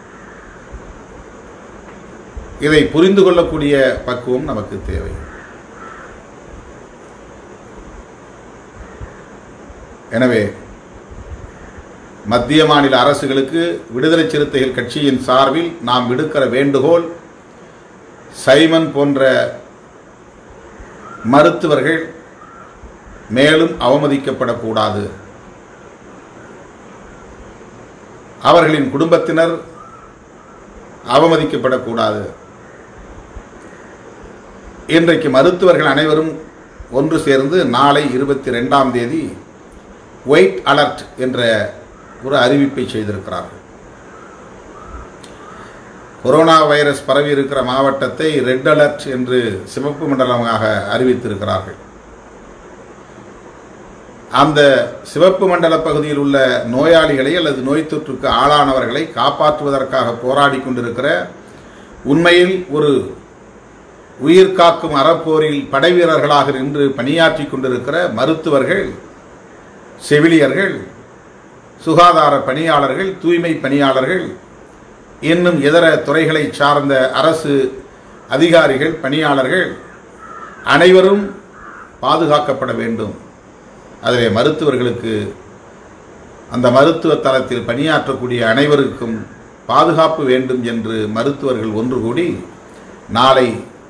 இதை புரிந்து கொள்ளக்கூடிய பக்குவம் நமக்கு தேவை எனவே மத்திய மாநில அரசுகளுக்கு விடுதலை சிறுத்தைகள் கட்சியின் சார்பில் நாம் விடுக்கிற வேண்டுகோள் சைமன் போன்ற மருத்துவர்கள் மேலும் அவமதிக்கப்படக்கூடாது அவர்களின் குடும்பத்தினர் அவமதிக்கப்படக்கூடாது இன்றைக்கு மருத்துவர்கள் அனைவரும் ஒன்று சேர்ந்து நாளை இருபத்தி ரெண்டாம் தேதி ஒயிட் அலர்ட் என்ற ஒரு அறிவிப்பை செய்திருக்கிறார்கள் கொரோனா வைரஸ் பரவி இருக்கிற மாவட்டத்தை ரெட் அலர்ட் என்று சிவப்பு மண்டலமாக அறிவித்திருக்கிறார்கள் அந்த சிவப்பு மண்டல பகுதியில் உள்ள நோயாளிகளை அல்லது நோய் தொற்றுக்கு ஆளானவர்களை காப்பாற்றுவதற்காக போராடி கொண்டிருக்கிற உண்மையில் ஒரு உயிர் காக்கும் அறப்போரில் படைவீரர்களாக நின்று பணியாற்றி கொண்டிருக்கிற மருத்துவர்கள் செவிலியர்கள் சுகாதார பணியாளர்கள் தூய்மை பணியாளர்கள் இன்னும் இதர துறைகளை சார்ந்த அரசு அதிகாரிகள் பணியாளர்கள் அனைவரும் பாதுகாக்கப்பட வேண்டும் அதிலே மருத்துவர்களுக்கு அந்த மருத்துவ தளத்தில் பணியாற்றக்கூடிய அனைவருக்கும் பாதுகாப்பு வேண்டும் என்று மருத்துவர்கள் ஒன்று கூடி நாளை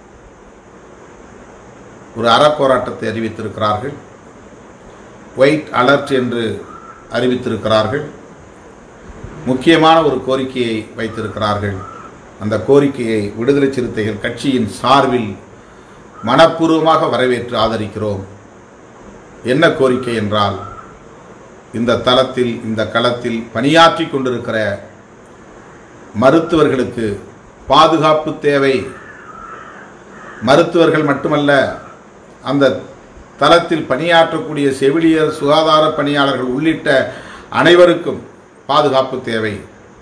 ஒரு அறப்போராட்டத்தை அறிவித்திருக்கிறார்கள் ஒயிட் அலர்ட் என்று அறிவித்திருக்கிறார்கள் முக்கியமான ஒரு கோரிக்கையை வைத்திருக்கிறார்கள் அந்த கோரிக்கையை விடுதலை சிறுத்தைகள் கட்சியின் சார்பில் மனப்பூர்வமாக வரவேற்று ஆதரிக்கிறோம் என்ன கோரிக்கை என்றால் இந்த தளத்தில் இந்த களத்தில் பணியாற்றி கொண்டிருக்கிற மருத்துவர்களுக்கு பாதுகாப்பு தேவை மருத்துவர்கள் மட்டுமல்ல அந்த தளத்தில் பணியாற்றக்கூடிய செவிலியர் சுகாதார பணியாளர்கள் உள்ளிட்ட அனைவருக்கும் பாதுகாப்பு தேவை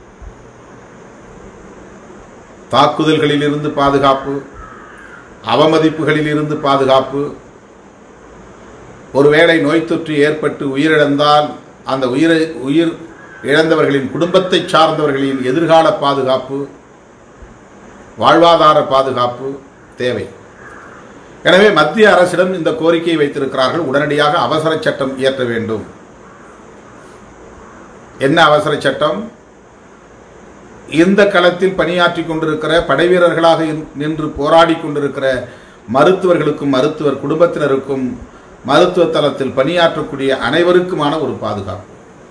தாக்குதல்களிலிருந்து பாதுகாப்பு அவமதிப்புகளில் இருந்து பாதுகாப்பு ஒருவேளை நோய் தொற்று ஏற்பட்டு உயிரிழந்தால் அந்த உயிரை உயிர் இழந்தவர்களின் குடும்பத்தை சார்ந்தவர்களின் எதிர்கால பாதுகாப்பு வாழ்வாதார பாதுகாப்பு தேவை எனவே மத்திய அரசிடம் இந்த கோரிக்கையை வைத்திருக்கிறார்கள் உடனடியாக அவசர சட்டம் இயற்ற வேண்டும் என்ன அவசர சட்டம் இந்த களத்தில் பணியாற்றி கொண்டிருக்கிற படைவீரர்களாக இன்- நின்று போராடி கொண்டிருக்கிற மருத்துவர்களுக்கும் மருத்துவர் குடும்பத்தினருக்கும் மருத்துவ தளத்தில் பணியாற்றக்கூடிய அனைவருக்குமான ஒரு பாதுகாப்பு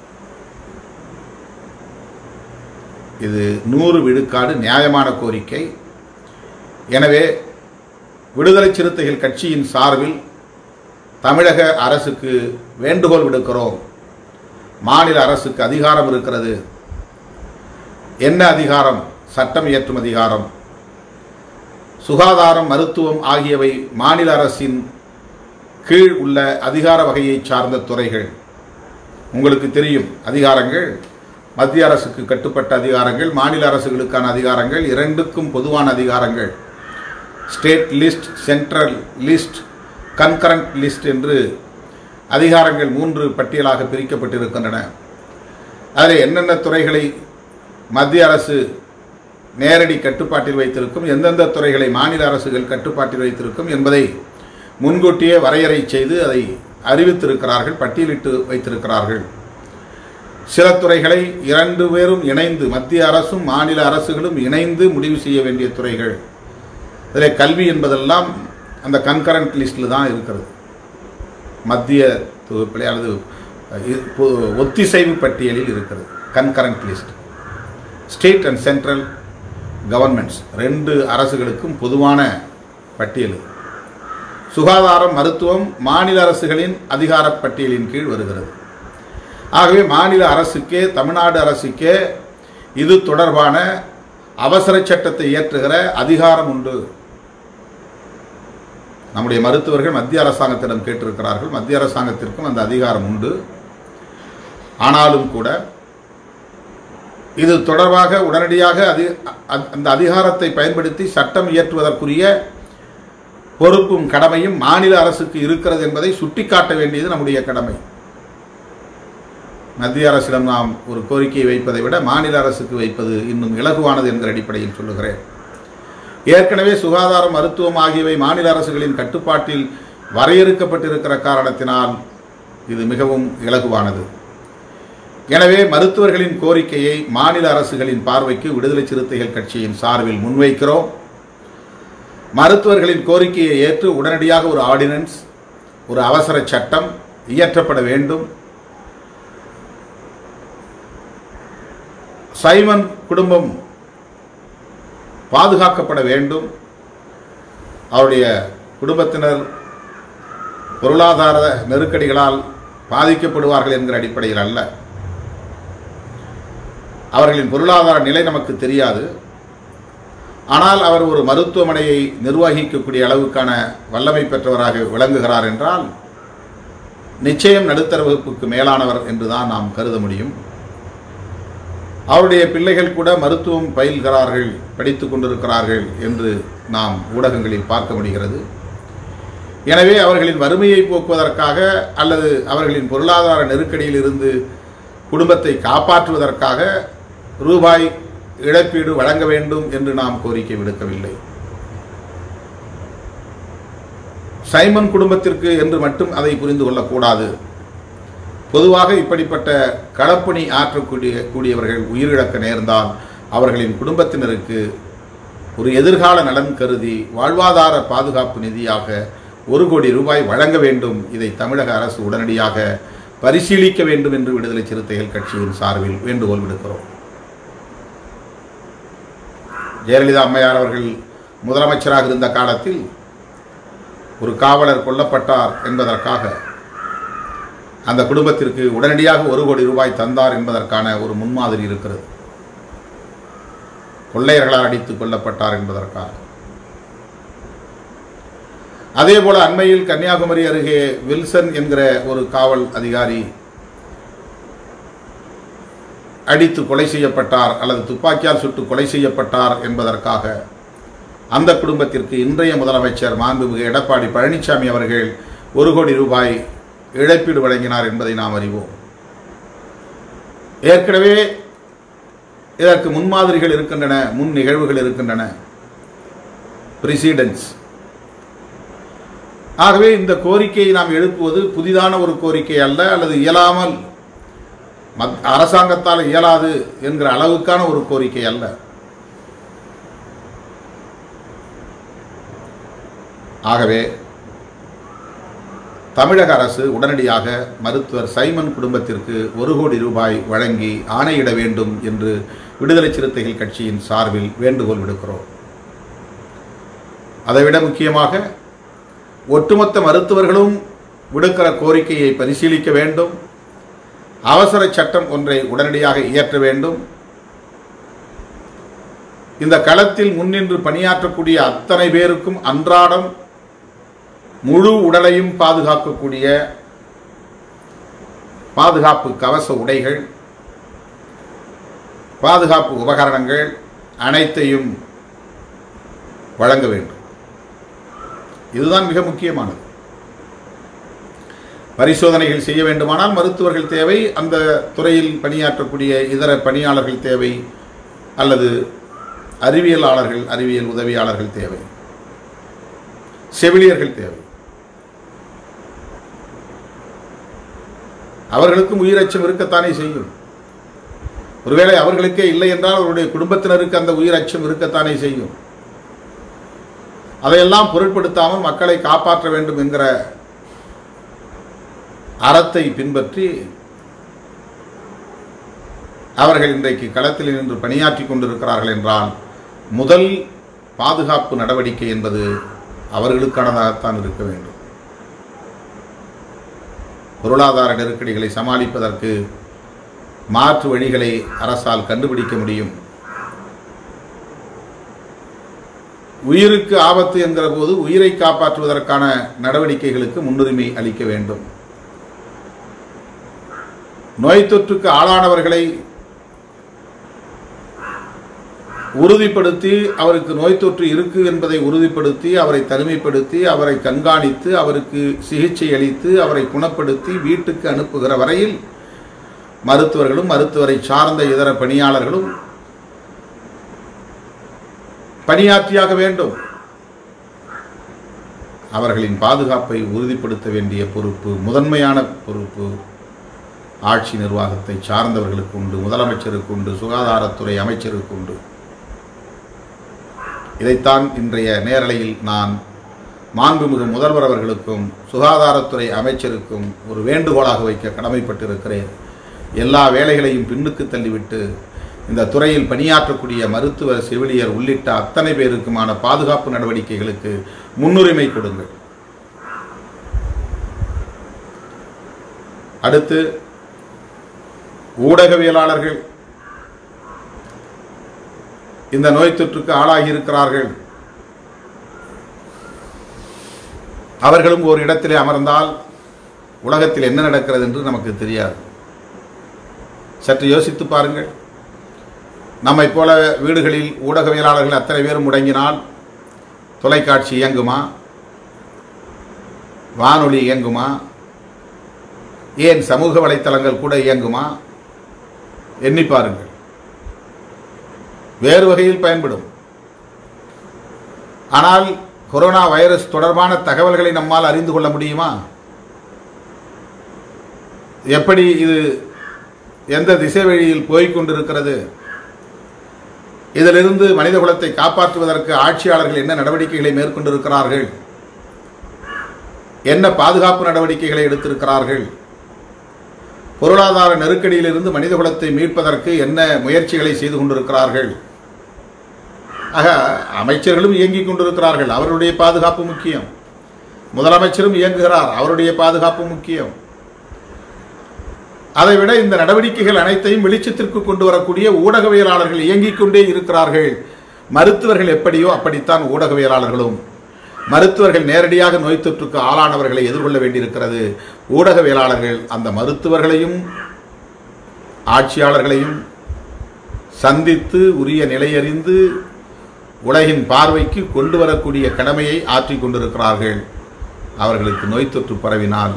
இது நூறு விழுக்காடு நியாயமான கோரிக்கை எனவே விடுதலை சிறுத்தைகள் கட்சியின் சார்பில் தமிழக அரசுக்கு வேண்டுகோள் விடுக்கிறோம் மாநில அரசுக்கு அதிகாரம் இருக்கிறது என்ன அதிகாரம் சட்டம் இயற்றும் அதிகாரம் சுகாதாரம் மருத்துவம் ஆகியவை மாநில அரசின் கீழ் உள்ள அதிகார வகையை சார்ந்த துறைகள் உங்களுக்கு தெரியும் அதிகாரங்கள் மத்திய அரசுக்கு கட்டுப்பட்ட அதிகாரங்கள் மாநில அரசுகளுக்கான அதிகாரங்கள் இரண்டுக்கும் பொதுவான அதிகாரங்கள் state list central list concurrent list என்று அதிகாரங்கள் மூன்று பட்டியலாக பிரிக்கப்பட்டிருக்கின்றன அதில் என்னென்ன துறைகளை மத்திய அரசு நேரடி கட்டுப்பாட்டில் வைத்திருக்கும் எந்தெந்த துறைகளை மாநில அரசுகள் கட்டுப்பாட்டில் வைத்திருக்கும் என்பதை முன்கூட்டியே வரையறை செய்து அதை அறிவித்திருக்கிறார்கள் பட்டியலிட்டு வைத்திருக்கிறார்கள் சில துறைகளை இரண்டு பேரும் இணைந்து மத்திய அரசும் மாநில அரசுகளும் இணைந்து முடிவு செய்ய வேண்டிய துறைகள் இதில் கல்வி என்பதெல்லாம் அந்த கன்கரண்ட் லிஸ்டில் தான் இருக்கிறது மத்திய தொகுப்பிலே அல்லது இ- பொ- ஒத்திசைவு பட்டியலில் இருக்கிறது concurrent list state and central governments ரெண்டு அரசுகளுக்கும் பொதுவான பட்டியல் இது. சுகாதாரம் மருத்துவம் மாநில அரசுகளின் அதிகார பட்டியலின் கீழ் வருகிறது ஆகவே மாநில அரசுக்கே தமிழ்நாடு அரசுக்கே இது தொடர்பான அவசர சட்டத்தை இயற்றுகிற அதிகாரம் உண்டு நம்முடைய மருத்துவர்கள் மத்திய அரசாங்கத்திடம் கேட்டிருக்கிறார்கள் மத்திய அரசாங்கத்திற்கும் அந்த அதிகாரம் உண்டு ஆனாலும் கூட இது தொடர்பாக உடனடியாக அது அ- அந்த அதிகாரத்தை பயன்படுத்தி சட்டம் இயற்றுவதற்குரிய பொறுப்பும் கடமையும் மாநில அரசுக்கு இருக்கிறது என்பதை சுட்டிக்காட்ட வேண்டியது நம்முடைய கடமை மத்திய அரசிடம் நாம் ஒரு கோரிக்கையை வைப்பதை விட மாநில அரசுக்கு வைப்பது இன்னும் இலகுவானது என்கிற அடிப்படையில் சொல்லுகிறேன் ஏற்கனவே சுகாதாரம் மருத்துவம் ஆகியவை மாநில அரசுகளின் கட்டுப்பாட்டில் வரையறுக்கப்பட்டிருக்கிற காரணத்தினால் இது மிகவும் இலகுவானது எனவே மருத்துவர்களின் கோரிக்கையை மாநில அரசுகளின் பார்வைக்கு விடுதலை சிறுத்தைகள் கட்சியின் சார்பில் முன்வைக்கிறோம் மருத்துவர்களின் கோரிக்கையை ஏற்று உடனடியாக ஒரு ஆர்டினன்ஸ் ஒரு அவசர சட்டம் இயற்றப்பட வேண்டும் சைமன் குடும்பம் பாதுகாக்கப்பட வேண்டும் அவருடைய குடும்பத்தினர் பொருளாதார நெருக்கடிகளால் பாதிக்கப்படுவார்கள் என்கிற அடிப்படையில் அல்ல அவர்களின் பொருளாதார நிலை நமக்கு தெரியாது ஆனால் அவர் ஒரு மருத்துவமனையை நிர்வகிக்கக்கூடிய அளவுக்கான வல்லமை பெற்றவராக விளங்குகிறார் என்றால் நிச்சயம் நடுத்தர வகுப்புக்கு மேலானவர் என்றுதான் நாம் கருத முடியும் அவருடைய பிள்ளைகள் கூட மருத்துவம் பயில்கிறார்கள் படித்துக் கொண்டிருக்கிறார்கள் என்று நாம் ஊடகங்களில் பார்க்க முடிகிறது எனவே அவர்களின் வறுமையை போக்குவதற்காக அல்லது அவர்களின் பொருளாதார நெருக்கடியில் இருந்து குடும்பத்தை காப்பாற்றுவதற்காக ரூபாய் இழப்பீடு வழங்க வேண்டும் என்று நாம் கோரிக்கை விடுக்கவில்லை சைமன் குடும்பத்திற்கு என்று மட்டும் அதை புரிந்து கொள்ளக்கூடாது பொதுவாக இப்படிப்பட்ட களப்பணி ஆற்றக்கூடிய கூடியவர்கள் உயிரிழக்க நேர்ந்தால் அவர்களின் குடும்பத்தினருக்கு ஒரு எதிர்கால நலன் கருதி வாழ்வாதார பாதுகாப்பு நிதியாக ஒரு கோடி ரூபாய் வழங்க வேண்டும் இதை தமிழக அரசு உடனடியாக பரிசீலிக்க வேண்டும் என்று விடுதலை சிறுத்தைகள் கட்சியின் சார்பில் வேண்டுகோள் விடுக்கிறோம் ஜெயலலிதா அம்மையார் அவர்கள் முதலமைச்சராக இருந்த காலத்தில் ஒரு காவலர் கொல்லப்பட்டார் என்பதற்காக அந்த குடும்பத்திற்கு உடனடியாக ஒரு கோடி ரூபாய் தந்தார் என்பதற்கான ஒரு முன்மாதிரி இருக்கிறது கொள்ளையர்களால் அடித்துக் கொல்லப்பட்டார் என்பதற்காக அதே போல அண்மையில் கன்னியாகுமரி அருகே வில்சன் என்கிற ஒரு காவல் அதிகாரி அடித்து கொலை செய்யப்பட்டார் அல்லது துப்பாக்கியால் சுட்டு கொலை செய்யப்பட்டார் என்பதற்காக அந்த குடும்பத்திற்கு இன்றைய முதலமைச்சர் மாண்புமிகு எடப்பாடி பழனிசாமி அவர்கள் ஒரு கோடி ரூபாய் இழப்பீடு வழங்கினார் என்பதை நாம் அறிவோம் ஏற்கனவே இதற்கு முன்மாதிரிகள் இருக்கின்றன முன் நிகழ்வுகள் இருக்கின்றன பிரசிடென்ஸ் ஆகவே இந்த கோரிக்கையை நாம் எழுப்புவது புதிதான ஒரு கோரிக்கை அல்ல அல்லது இயலாமல் மத்- அரசாங்கத்தால் இயலாது என்கிற அளவுக்கான ஒரு கோரிக்கை அல்ல ஆகவே தமிழக அரசு உடனடியாக மருத்துவர் சைமன் குடும்பத்திற்கு ஒரு கோடி ரூபாய் வழங்கி ஆணையிட வேண்டும் என்று விடுதலை சிறுத்தைகள் கட்சியின் சார்பில் வேண்டுகோள் விடுக்கிறோம் அதைவிட முக்கியமாக ஒட்டுமொத்த மருத்துவர்களும் விடுக்கிற கோரிக்கையை பரிசீலிக்க வேண்டும் அவசர சட்டம் ஒன்றை உடனடியாக இயற்ற வேண்டும் இந்த களத்தில் முன்னின்று பணியாற்றக்கூடிய அத்தனை பேருக்கும் அன்றாடம் முழு உடலையும் பாதுகாக்கக்கூடிய பாதுகாப்பு கவச உடைகள் பாதுகாப்பு உபகரணங்கள் அனைத்தையும் வழங்க வேண்டும் இதுதான் மிக முக்கியமானது பரிசோதனைகள் செய்ய வேண்டுமானால் மருத்துவர்கள் தேவை அந்த துறையில் பணியாற்றக்கூடிய இதர பணியாளர்கள் தேவை அல்லது அறிவியலாளர்கள் அறிவியல் உதவியாளர்கள் தேவை செவிலியர்கள் தேவை அவர்களுக்கும் உயிரச்சம் இருக்கத்தானே செய்யும் ஒருவேளை அவர்களுக்கே இல்லை என்றால் அவருடைய குடும்பத்தினருக்கு அந்த உயிர் அச்சம் இருக்கத்தானே செய்யும் அதையெல்லாம் பொருட்படுத்தாமல் மக்களை காப்பாற்ற வேண்டும் என்கிற அறத்தை பின்பற்றி அவர்கள் இன்றைக்கு களத்தில் நின்று பணியாற்றி கொண்டிருக்கிறார்கள் என்றால் முதல் பாதுகாப்பு நடவடிக்கை என்பது அவர்களுக்கானதாகத்தான் இருக்க வேண்டும் பொருளாதார நெருக்கடிகளை சமாளிப்பதற்கு மாற்று வழிகளை அரசால் கண்டுபிடிக்க முடியும் உயிருக்கு ஆபத்து என்கிற போது உயிரை காப்பாற்றுவதற்கான நடவடிக்கைகளுக்கு முன்னுரிமை அளிக்க வேண்டும் நோய் தொற்றுக்கு ஆளானவர்களை உறுதிப்படுத்தி அவருக்கு நோய் தொற்று இருக்கு என்பதை உறுதிப்படுத்தி அவரை தனிமைப்படுத்தி அவரை கண்காணித்து அவருக்கு சிகிச்சை அளித்து அவரை குணப்படுத்தி வீட்டுக்கு அனுப்புகிற வரையில் மருத்துவர்களும் மருத்துவரை சார்ந்த இதர பணியாளர்களும் பணியாற்றியாக வேண்டும் அவர்களின் பாதுகாப்பை உறுதிப்படுத்த வேண்டிய பொறுப்பு முதன்மையான பொறுப்பு ஆட்சி நிர்வாகத்தை சார்ந்தவர்களுக்கு உண்டு முதலமைச்சருக்கு உண்டு சுகாதாரத்துறை அமைச்சருக்கு உண்டு இதைத்தான் இன்றைய நேரலையில் நான் மாண்புமிகு முதல்வர் அவர்களுக்கும் சுகாதாரத்துறை அமைச்சருக்கும் ஒரு வேண்டுகோளாக வைக்க கடமைப்பட்டிருக்கிறேன் எல்லா வேலைகளையும் பின்னுக்கு தள்ளிவிட்டு இந்த துறையில் பணியாற்றக்கூடிய மருத்துவர் செவிலியர் உள்ளிட்ட அத்தனை பேருக்குமான பாதுகாப்பு நடவடிக்கைகளுக்கு முன்னுரிமை கொடுங்கள் அடுத்து ஊடகவியலாளர்கள் இந்த நோய் தொற்றுக்கு ஆளாகி இருக்கிறார்கள் அவர்களும் ஒரு இடத்திலே அமர்ந்தால் உலகத்தில் என்ன நடக்கிறது என்று நமக்கு தெரியாது சற்று யோசித்து பாருங்கள் நம்மை போல வீடுகளில் ஊடகவியலாளர்கள் அத்தனை பேரும் முடங்கினால் தொலைக்காட்சி இயங்குமா வானொலி இயங்குமா ஏன் சமூக வலைத்தளங்கள் கூட இயங்குமா எண்ணி பாருங்கள் வேறு வகையில் பயன்படும் ஆனால் கொரோனா வைரஸ் தொடர்பான தகவல்களை நம்மால் அறிந்து கொள்ள முடியுமா எப்படி இது எந்த திசை வழியில் போய்க் கொண்டிருக்கிறது இதிலிருந்து மனித குலத்தை காப்பாற்றுவதற்கு ஆட்சியாளர்கள் என்ன நடவடிக்கைகளை மேற்கொண்டிருக்கிறார்கள் என்ன பாதுகாப்பு நடவடிக்கைகளை எடுத்திருக்கிறார்கள் பொருளாதார நெருக்கடியிலிருந்து மனித குலத்தை மீட்பதற்கு என்ன முயற்சிகளை செய்து கொண்டிருக்கிறார்கள் ஆக அமைச்சர்களும் இயங்கிக் கொண்டிருக்கிறார்கள் அவருடைய பாதுகாப்பு முக்கியம் முதலமைச்சரும் இயங்குகிறார் அவருடைய பாதுகாப்பு முக்கியம் அதைவிட இந்த நடவடிக்கைகள் அனைத்தையும் வெளிச்சத்திற்கு கொண்டு வரக்கூடிய ஊடகவியலாளர்கள் இயங்கிக் கொண்டே இருக்கிறார்கள் மருத்துவர்கள் எப்படியோ அப்படித்தான் ஊடகவியலாளர்களும் மருத்துவர்கள் நேரடியாக நோய் தொற்றுக்கு ஆளானவர்களை எதிர்கொள்ள வேண்டியிருக்கிறது ஊடகவியலாளர்கள் அந்த மருத்துவர்களையும் ஆட்சியாளர்களையும் சந்தித்து உரிய நிலையறிந்து உலகின் பார்வைக்கு கொண்டு வரக்கூடிய கடமையை ஆற்றிக் கொண்டிருக்கிறார்கள் அவர்களுக்கு நோய் தொற்று பரவினால்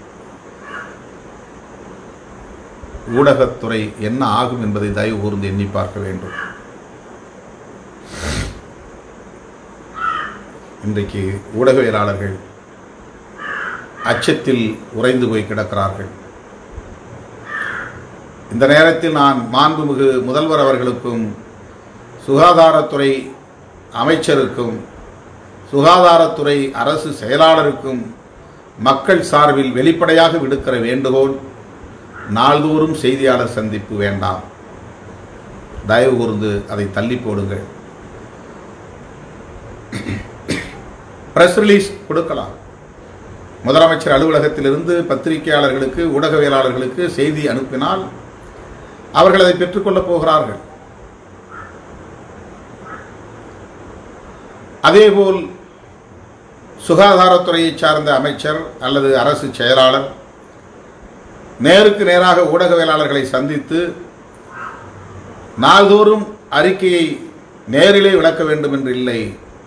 ஊடகத்துறை என்ன ஆகும் என்பதை தயவு கூர்ந்து எண்ணி பார்க்க வேண்டும் இன்றைக்கு ஊடகவியலாளர்கள் அச்சத்தில் உறைந்து போய் கிடக்கிறார்கள் இந்த நேரத்தில் நான் மாண்புமிகு முதல்வர் அவர்களுக்கும் சுகாதாரத்துறை அமைச்சருக்கும் சுகாதாரத்துறை அரசு செயலாளருக்கும் மக்கள் சார்பில் வெளிப்படையாக விடுக்கிற வேண்டுகோள் நாள்தோறும் செய்தியாளர் சந்திப்பு வேண்டாம் தயவு கூர்ந்து அதை தள்ளி போடுங்கள் பிரஸ் ரிலீஸ் கொடுக்கலாம் முதலமைச்சர் அலுவலகத்திலிருந்து பத்திரிகையாளர்களுக்கு ஊடகவியலாளர்களுக்கு செய்தி அனுப்பினால் அவர்கள் அதை பெற்றுக்கொள்ளப் போகிறார்கள் அதேபோல் சுகாதாரத்துறையை சார்ந்த அமைச்சர் அல்லது அரசு செயலாளர் நேருக்கு நேராக ஊடகவியலாளர்களை சந்தித்து நாள்தோறும் அறிக்கையை நேரிலே விளக்க வேண்டும் என்று இல்லை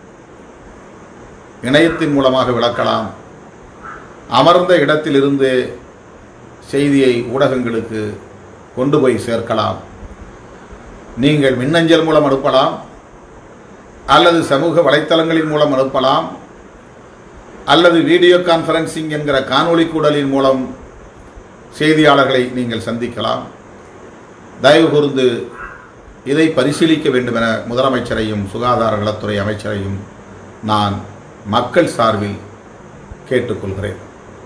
இணையத்தின் மூலமாக விளக்கலாம் அமர்ந்த இடத்திலிருந்து செய்தியை ஊடகங்களுக்கு கொண்டு போய் சேர்க்கலாம் நீங்கள் மின்னஞ்சல் மூலம் அனுப்பலாம் அல்லது சமூக வலைத்தளங்களின் மூலம் அனுப்பலாம் அல்லது வீடியோ கான்ஃபரன்சிங் என்கிற காணொளி கூடலின் மூலம் செய்தியாளர்களை நீங்கள் சந்திக்கலாம் தயவு கூர்ந்து இதை பரிசீலிக்க வேண்டும் என முதலமைச்சரையும் சுகாதார நலத்துறை அமைச்சரையும் நான் மக்கள் சார்பில் கேட்டுக்கொள்கிறேன்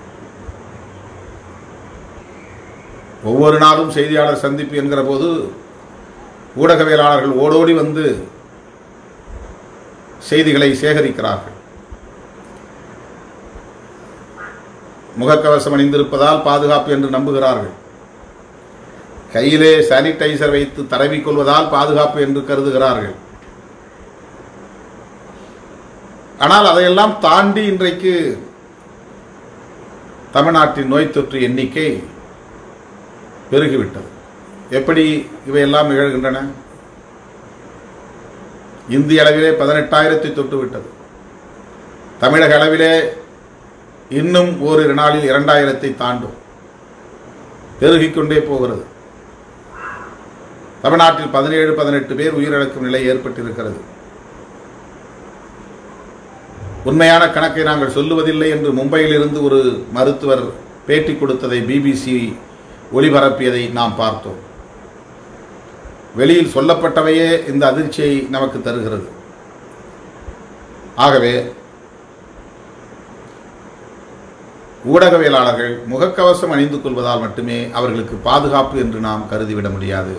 ஒவ்வொரு நாளும் செய்தியாளர் சந்திப்பு என்கிற போது ஊடகவியலாளர்கள் ஓடோடி வந்து செய்திகளை சேகரிக்கிறார்கள் முகக்கவசம் அணிந்திருப்பதால் பாதுகாப்பு என்று நம்புகிறார்கள் கையிலே சானிடைசர் வைத்து தடவிக் கொள்வதால் பாதுகாப்பு என்று கருதுகிறார்கள் ஆனால் அதையெல்லாம் தாண்டி இன்றைக்கு தமிழ்நாட்டின் நோய் தொற்று எண்ணிக்கை பெருகிவிட்டது எப்படி இவையெல்லாம் நிகழ்கின்றன இந்திய அளவிலே பதினெட்டாயிரத்தை தொட்டு விட்டது தமிழக அளவிலே இன்னும் ஓரிரு நாளில் இரண்டாயிரத்தை தாண்டும் பெருகிக் கொண்டே போகிறது தமிழ்நாட்டில் பதினேழு பதினெட்டு பேர் உயிரிழக்கும் நிலை ஏற்பட்டிருக்கிறது உண்மையான கணக்கை நாங்கள் சொல்லுவதில்லை என்று மும்பையில் இருந்து ஒரு மருத்துவர் பேட்டி கொடுத்ததை பிபிசி ஒளிபரப்பியதை நாம் பார்த்தோம் வெளியில் சொல்லப்பட்டவையே இந்த அதிர்ச்சியை நமக்கு தருகிறது ஆகவே ஊடகவியலாளர்கள் முகக்கவசம் அணிந்து கொள்வதால் மட்டுமே அவர்களுக்கு பாதுகாப்பு என்று நாம் கருதிவிட முடியாது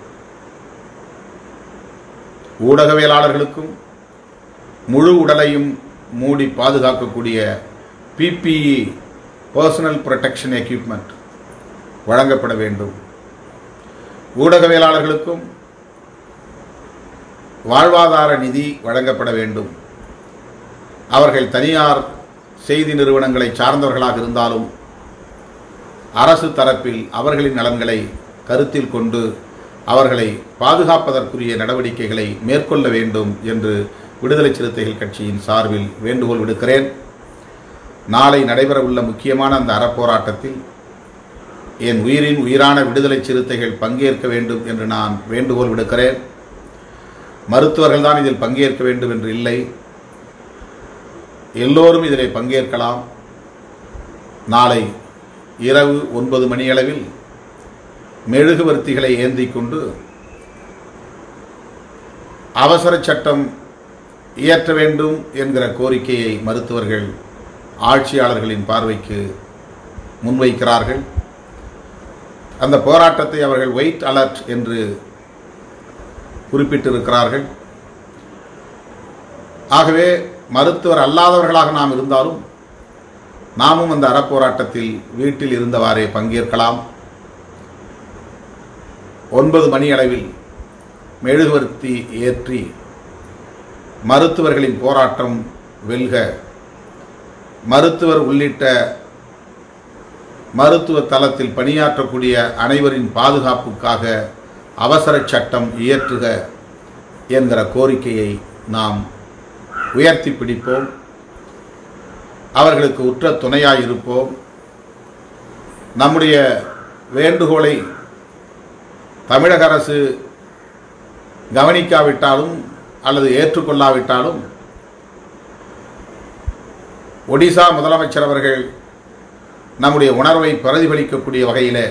ஊடகவியலாளர்களுக்கும் முழு உடலையும் மூடி பாதுகாக்கக்கூடிய பிபிஇ பர்சனல் ப்ரொடெக்ஷன் எக்யூப்மெண்ட் வழங்கப்பட வேண்டும் ஊடகவியலாளர்களுக்கும் வாழ்வாதார நிதி வழங்கப்பட வேண்டும் அவர்கள் தனியார் செய்தி நிறுவனங்களை சார்ந்தவர்களாக இருந்தாலும் அரசு தரப்பில் அவர்களின் நலன்களை கருத்தில் கொண்டு அவர்களை பாதுகாப்பதற்குரிய நடவடிக்கைகளை மேற்கொள்ள வேண்டும் என்று விடுதலை சிறுத்தைகள் கட்சியின் சார்பில் வேண்டுகோள் விடுக்கிறேன் நாளை நடைபெறவுள்ள முக்கியமான அந்த அறப்போராட்டத்தில் என் உயிரின் உயிரான விடுதலை சிறுத்தைகள் பங்கேற்க வேண்டும் என்று நான் வேண்டுகோள் விடுக்கிறேன் மருத்துவர்கள் தான் இதில் பங்கேற்க வேண்டும் என்று இல்லை எல்லோரும் இதில் பங்கேற்கலாம் நாளை இரவு ஒன்பது மணியளவில் மெழுகுவர்த்திகளை ஏந்தி கொண்டு அவசர சட்டம் இயற்ற வேண்டும் என்கிற கோரிக்கையை மருத்துவர்கள் ஆட்சியாளர்களின் பார்வைக்கு முன்வைக்கிறார்கள் அந்த போராட்டத்தை அவர்கள் வெயிட் அலர்ட் என்று குறிப்பிட்டிருக்கிறார்கள் ஆகவே மருத்துவர் அல்லாதவர்களாக நாம் இருந்தாலும் நாமும் அந்த அறப்போராட்டத்தில் வீட்டில் இருந்தவாறே பங்கேற்கலாம் ஒன்பது மணி அளவில் மெழுகுவர்த்தி ஏற்றி மருத்துவர்களின் போராட்டம் வெல்க மருத்துவர் உள்ளிட்ட மருத்துவ தளத்தில் பணியாற்றக்கூடிய அனைவரின் பாதுகாப்புக்காக அவசர சட்டம் இயற்றுக என்கிற கோரிக்கையை நாம் உயர்த்தி பிடிப்போம் அவர்களுக்கு உற்ற துணையாயிருப்போம் நம்முடைய வேண்டுகோளை தமிழக அரசு கவனிக்காவிட்டாலும் அல்லது ஏற்றுக்கொள்ளாவிட்டாலும் ஒடிசா முதலமைச்சர் அவர்கள் நம்முடைய உணர்வை பிரதிபலிக்கக்கூடிய வகையில்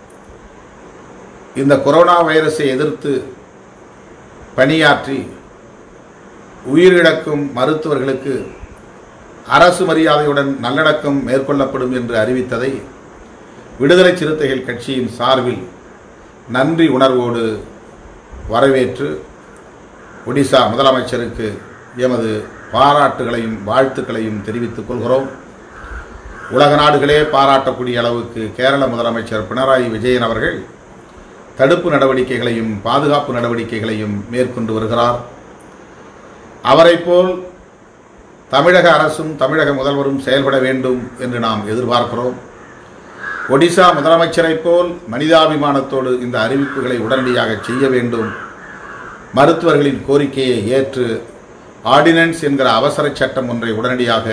இந்த கொரோனா வைரஸை எதிர்த்து பணியாற்றி உயிரிழக்கும் மருத்துவர்களுக்கு அரசு மரியாதையுடன் நல்லடக்கம் மேற்கொள்ளப்படும் என்று அறிவித்ததை விடுதலை சிறுத்தைகள் கட்சியின் சார்பில் நன்றி உணர்வோடு வரவேற்று ஒடிசா முதலமைச்சருக்கு எமது பாராட்டுகளையும் வாழ்த்துக்களையும் தெரிவித்துக் கொள்கிறோம் உலக நாடுகளே பாராட்டக்கூடிய அளவுக்கு கேரள முதலமைச்சர் பினராயி விஜயன் அவர்கள் தடுப்பு நடவடிக்கைகளையும் பாதுகாப்பு நடவடிக்கைகளையும் மேற்கொண்டு வருகிறார் அவரைப் போல் தமிழக அரசும் தமிழக முதல்வரும் செயல்பட வேண்டும் என்று நாம் எதிர்பார்க்கிறோம் ஒடிசா முதலமைச்சரைப் போல் மனிதாபிமானத்தோடு இந்த அறிவிப்புகளை உடனடியாக செய்ய வேண்டும் மருத்துவர்களின் கோரிக்கையை ஏற்று ஆர்டினன்ஸ் என்கிற அவசர சட்டம் ஒன்றை உடனடியாக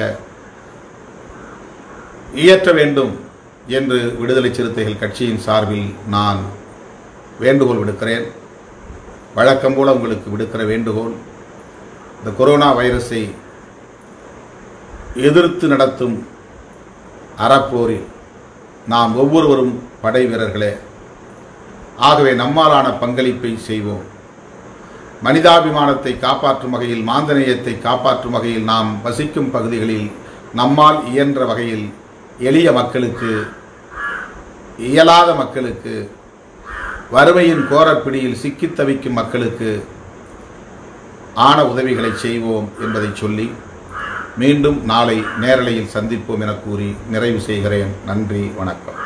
இயற்ற வேண்டும் என்று விடுதலை சிறுத்தைகள் கட்சியின் சார்பில் நான் வேண்டுகோள் விடுக்கிறேன் வழக்கம் போல உங்களுக்கு விடுக்கிற வேண்டுகோள் இந்த கொரோனா வைரஸை எதிர்த்து நடத்தும் அறப்போரில் நாம் ஒவ்வொருவரும் படை வீரர்களே ஆகவே நம்மாலான பங்களிப்பை செய்வோம் மனிதாபிமானத்தை காப்பாற்றும் வகையில் மாந்தநேயத்தை காப்பாற்றும் வகையில் நாம் வசிக்கும் பகுதிகளில் நம்மால் இயன்ற வகையில் எளிய மக்களுக்கு இயலாத மக்களுக்கு வறுமையின் கோரப்பிடியில் சிக்கித் தவிக்கும் மக்களுக்கு ஆன உதவிகளை செய்வோம் என்பதை சொல்லி மீண்டும் நாளை நேரலையில் சந்திப்போம் என கூறி நிறைவு செய்கிறேன் நன்றி வணக்கம்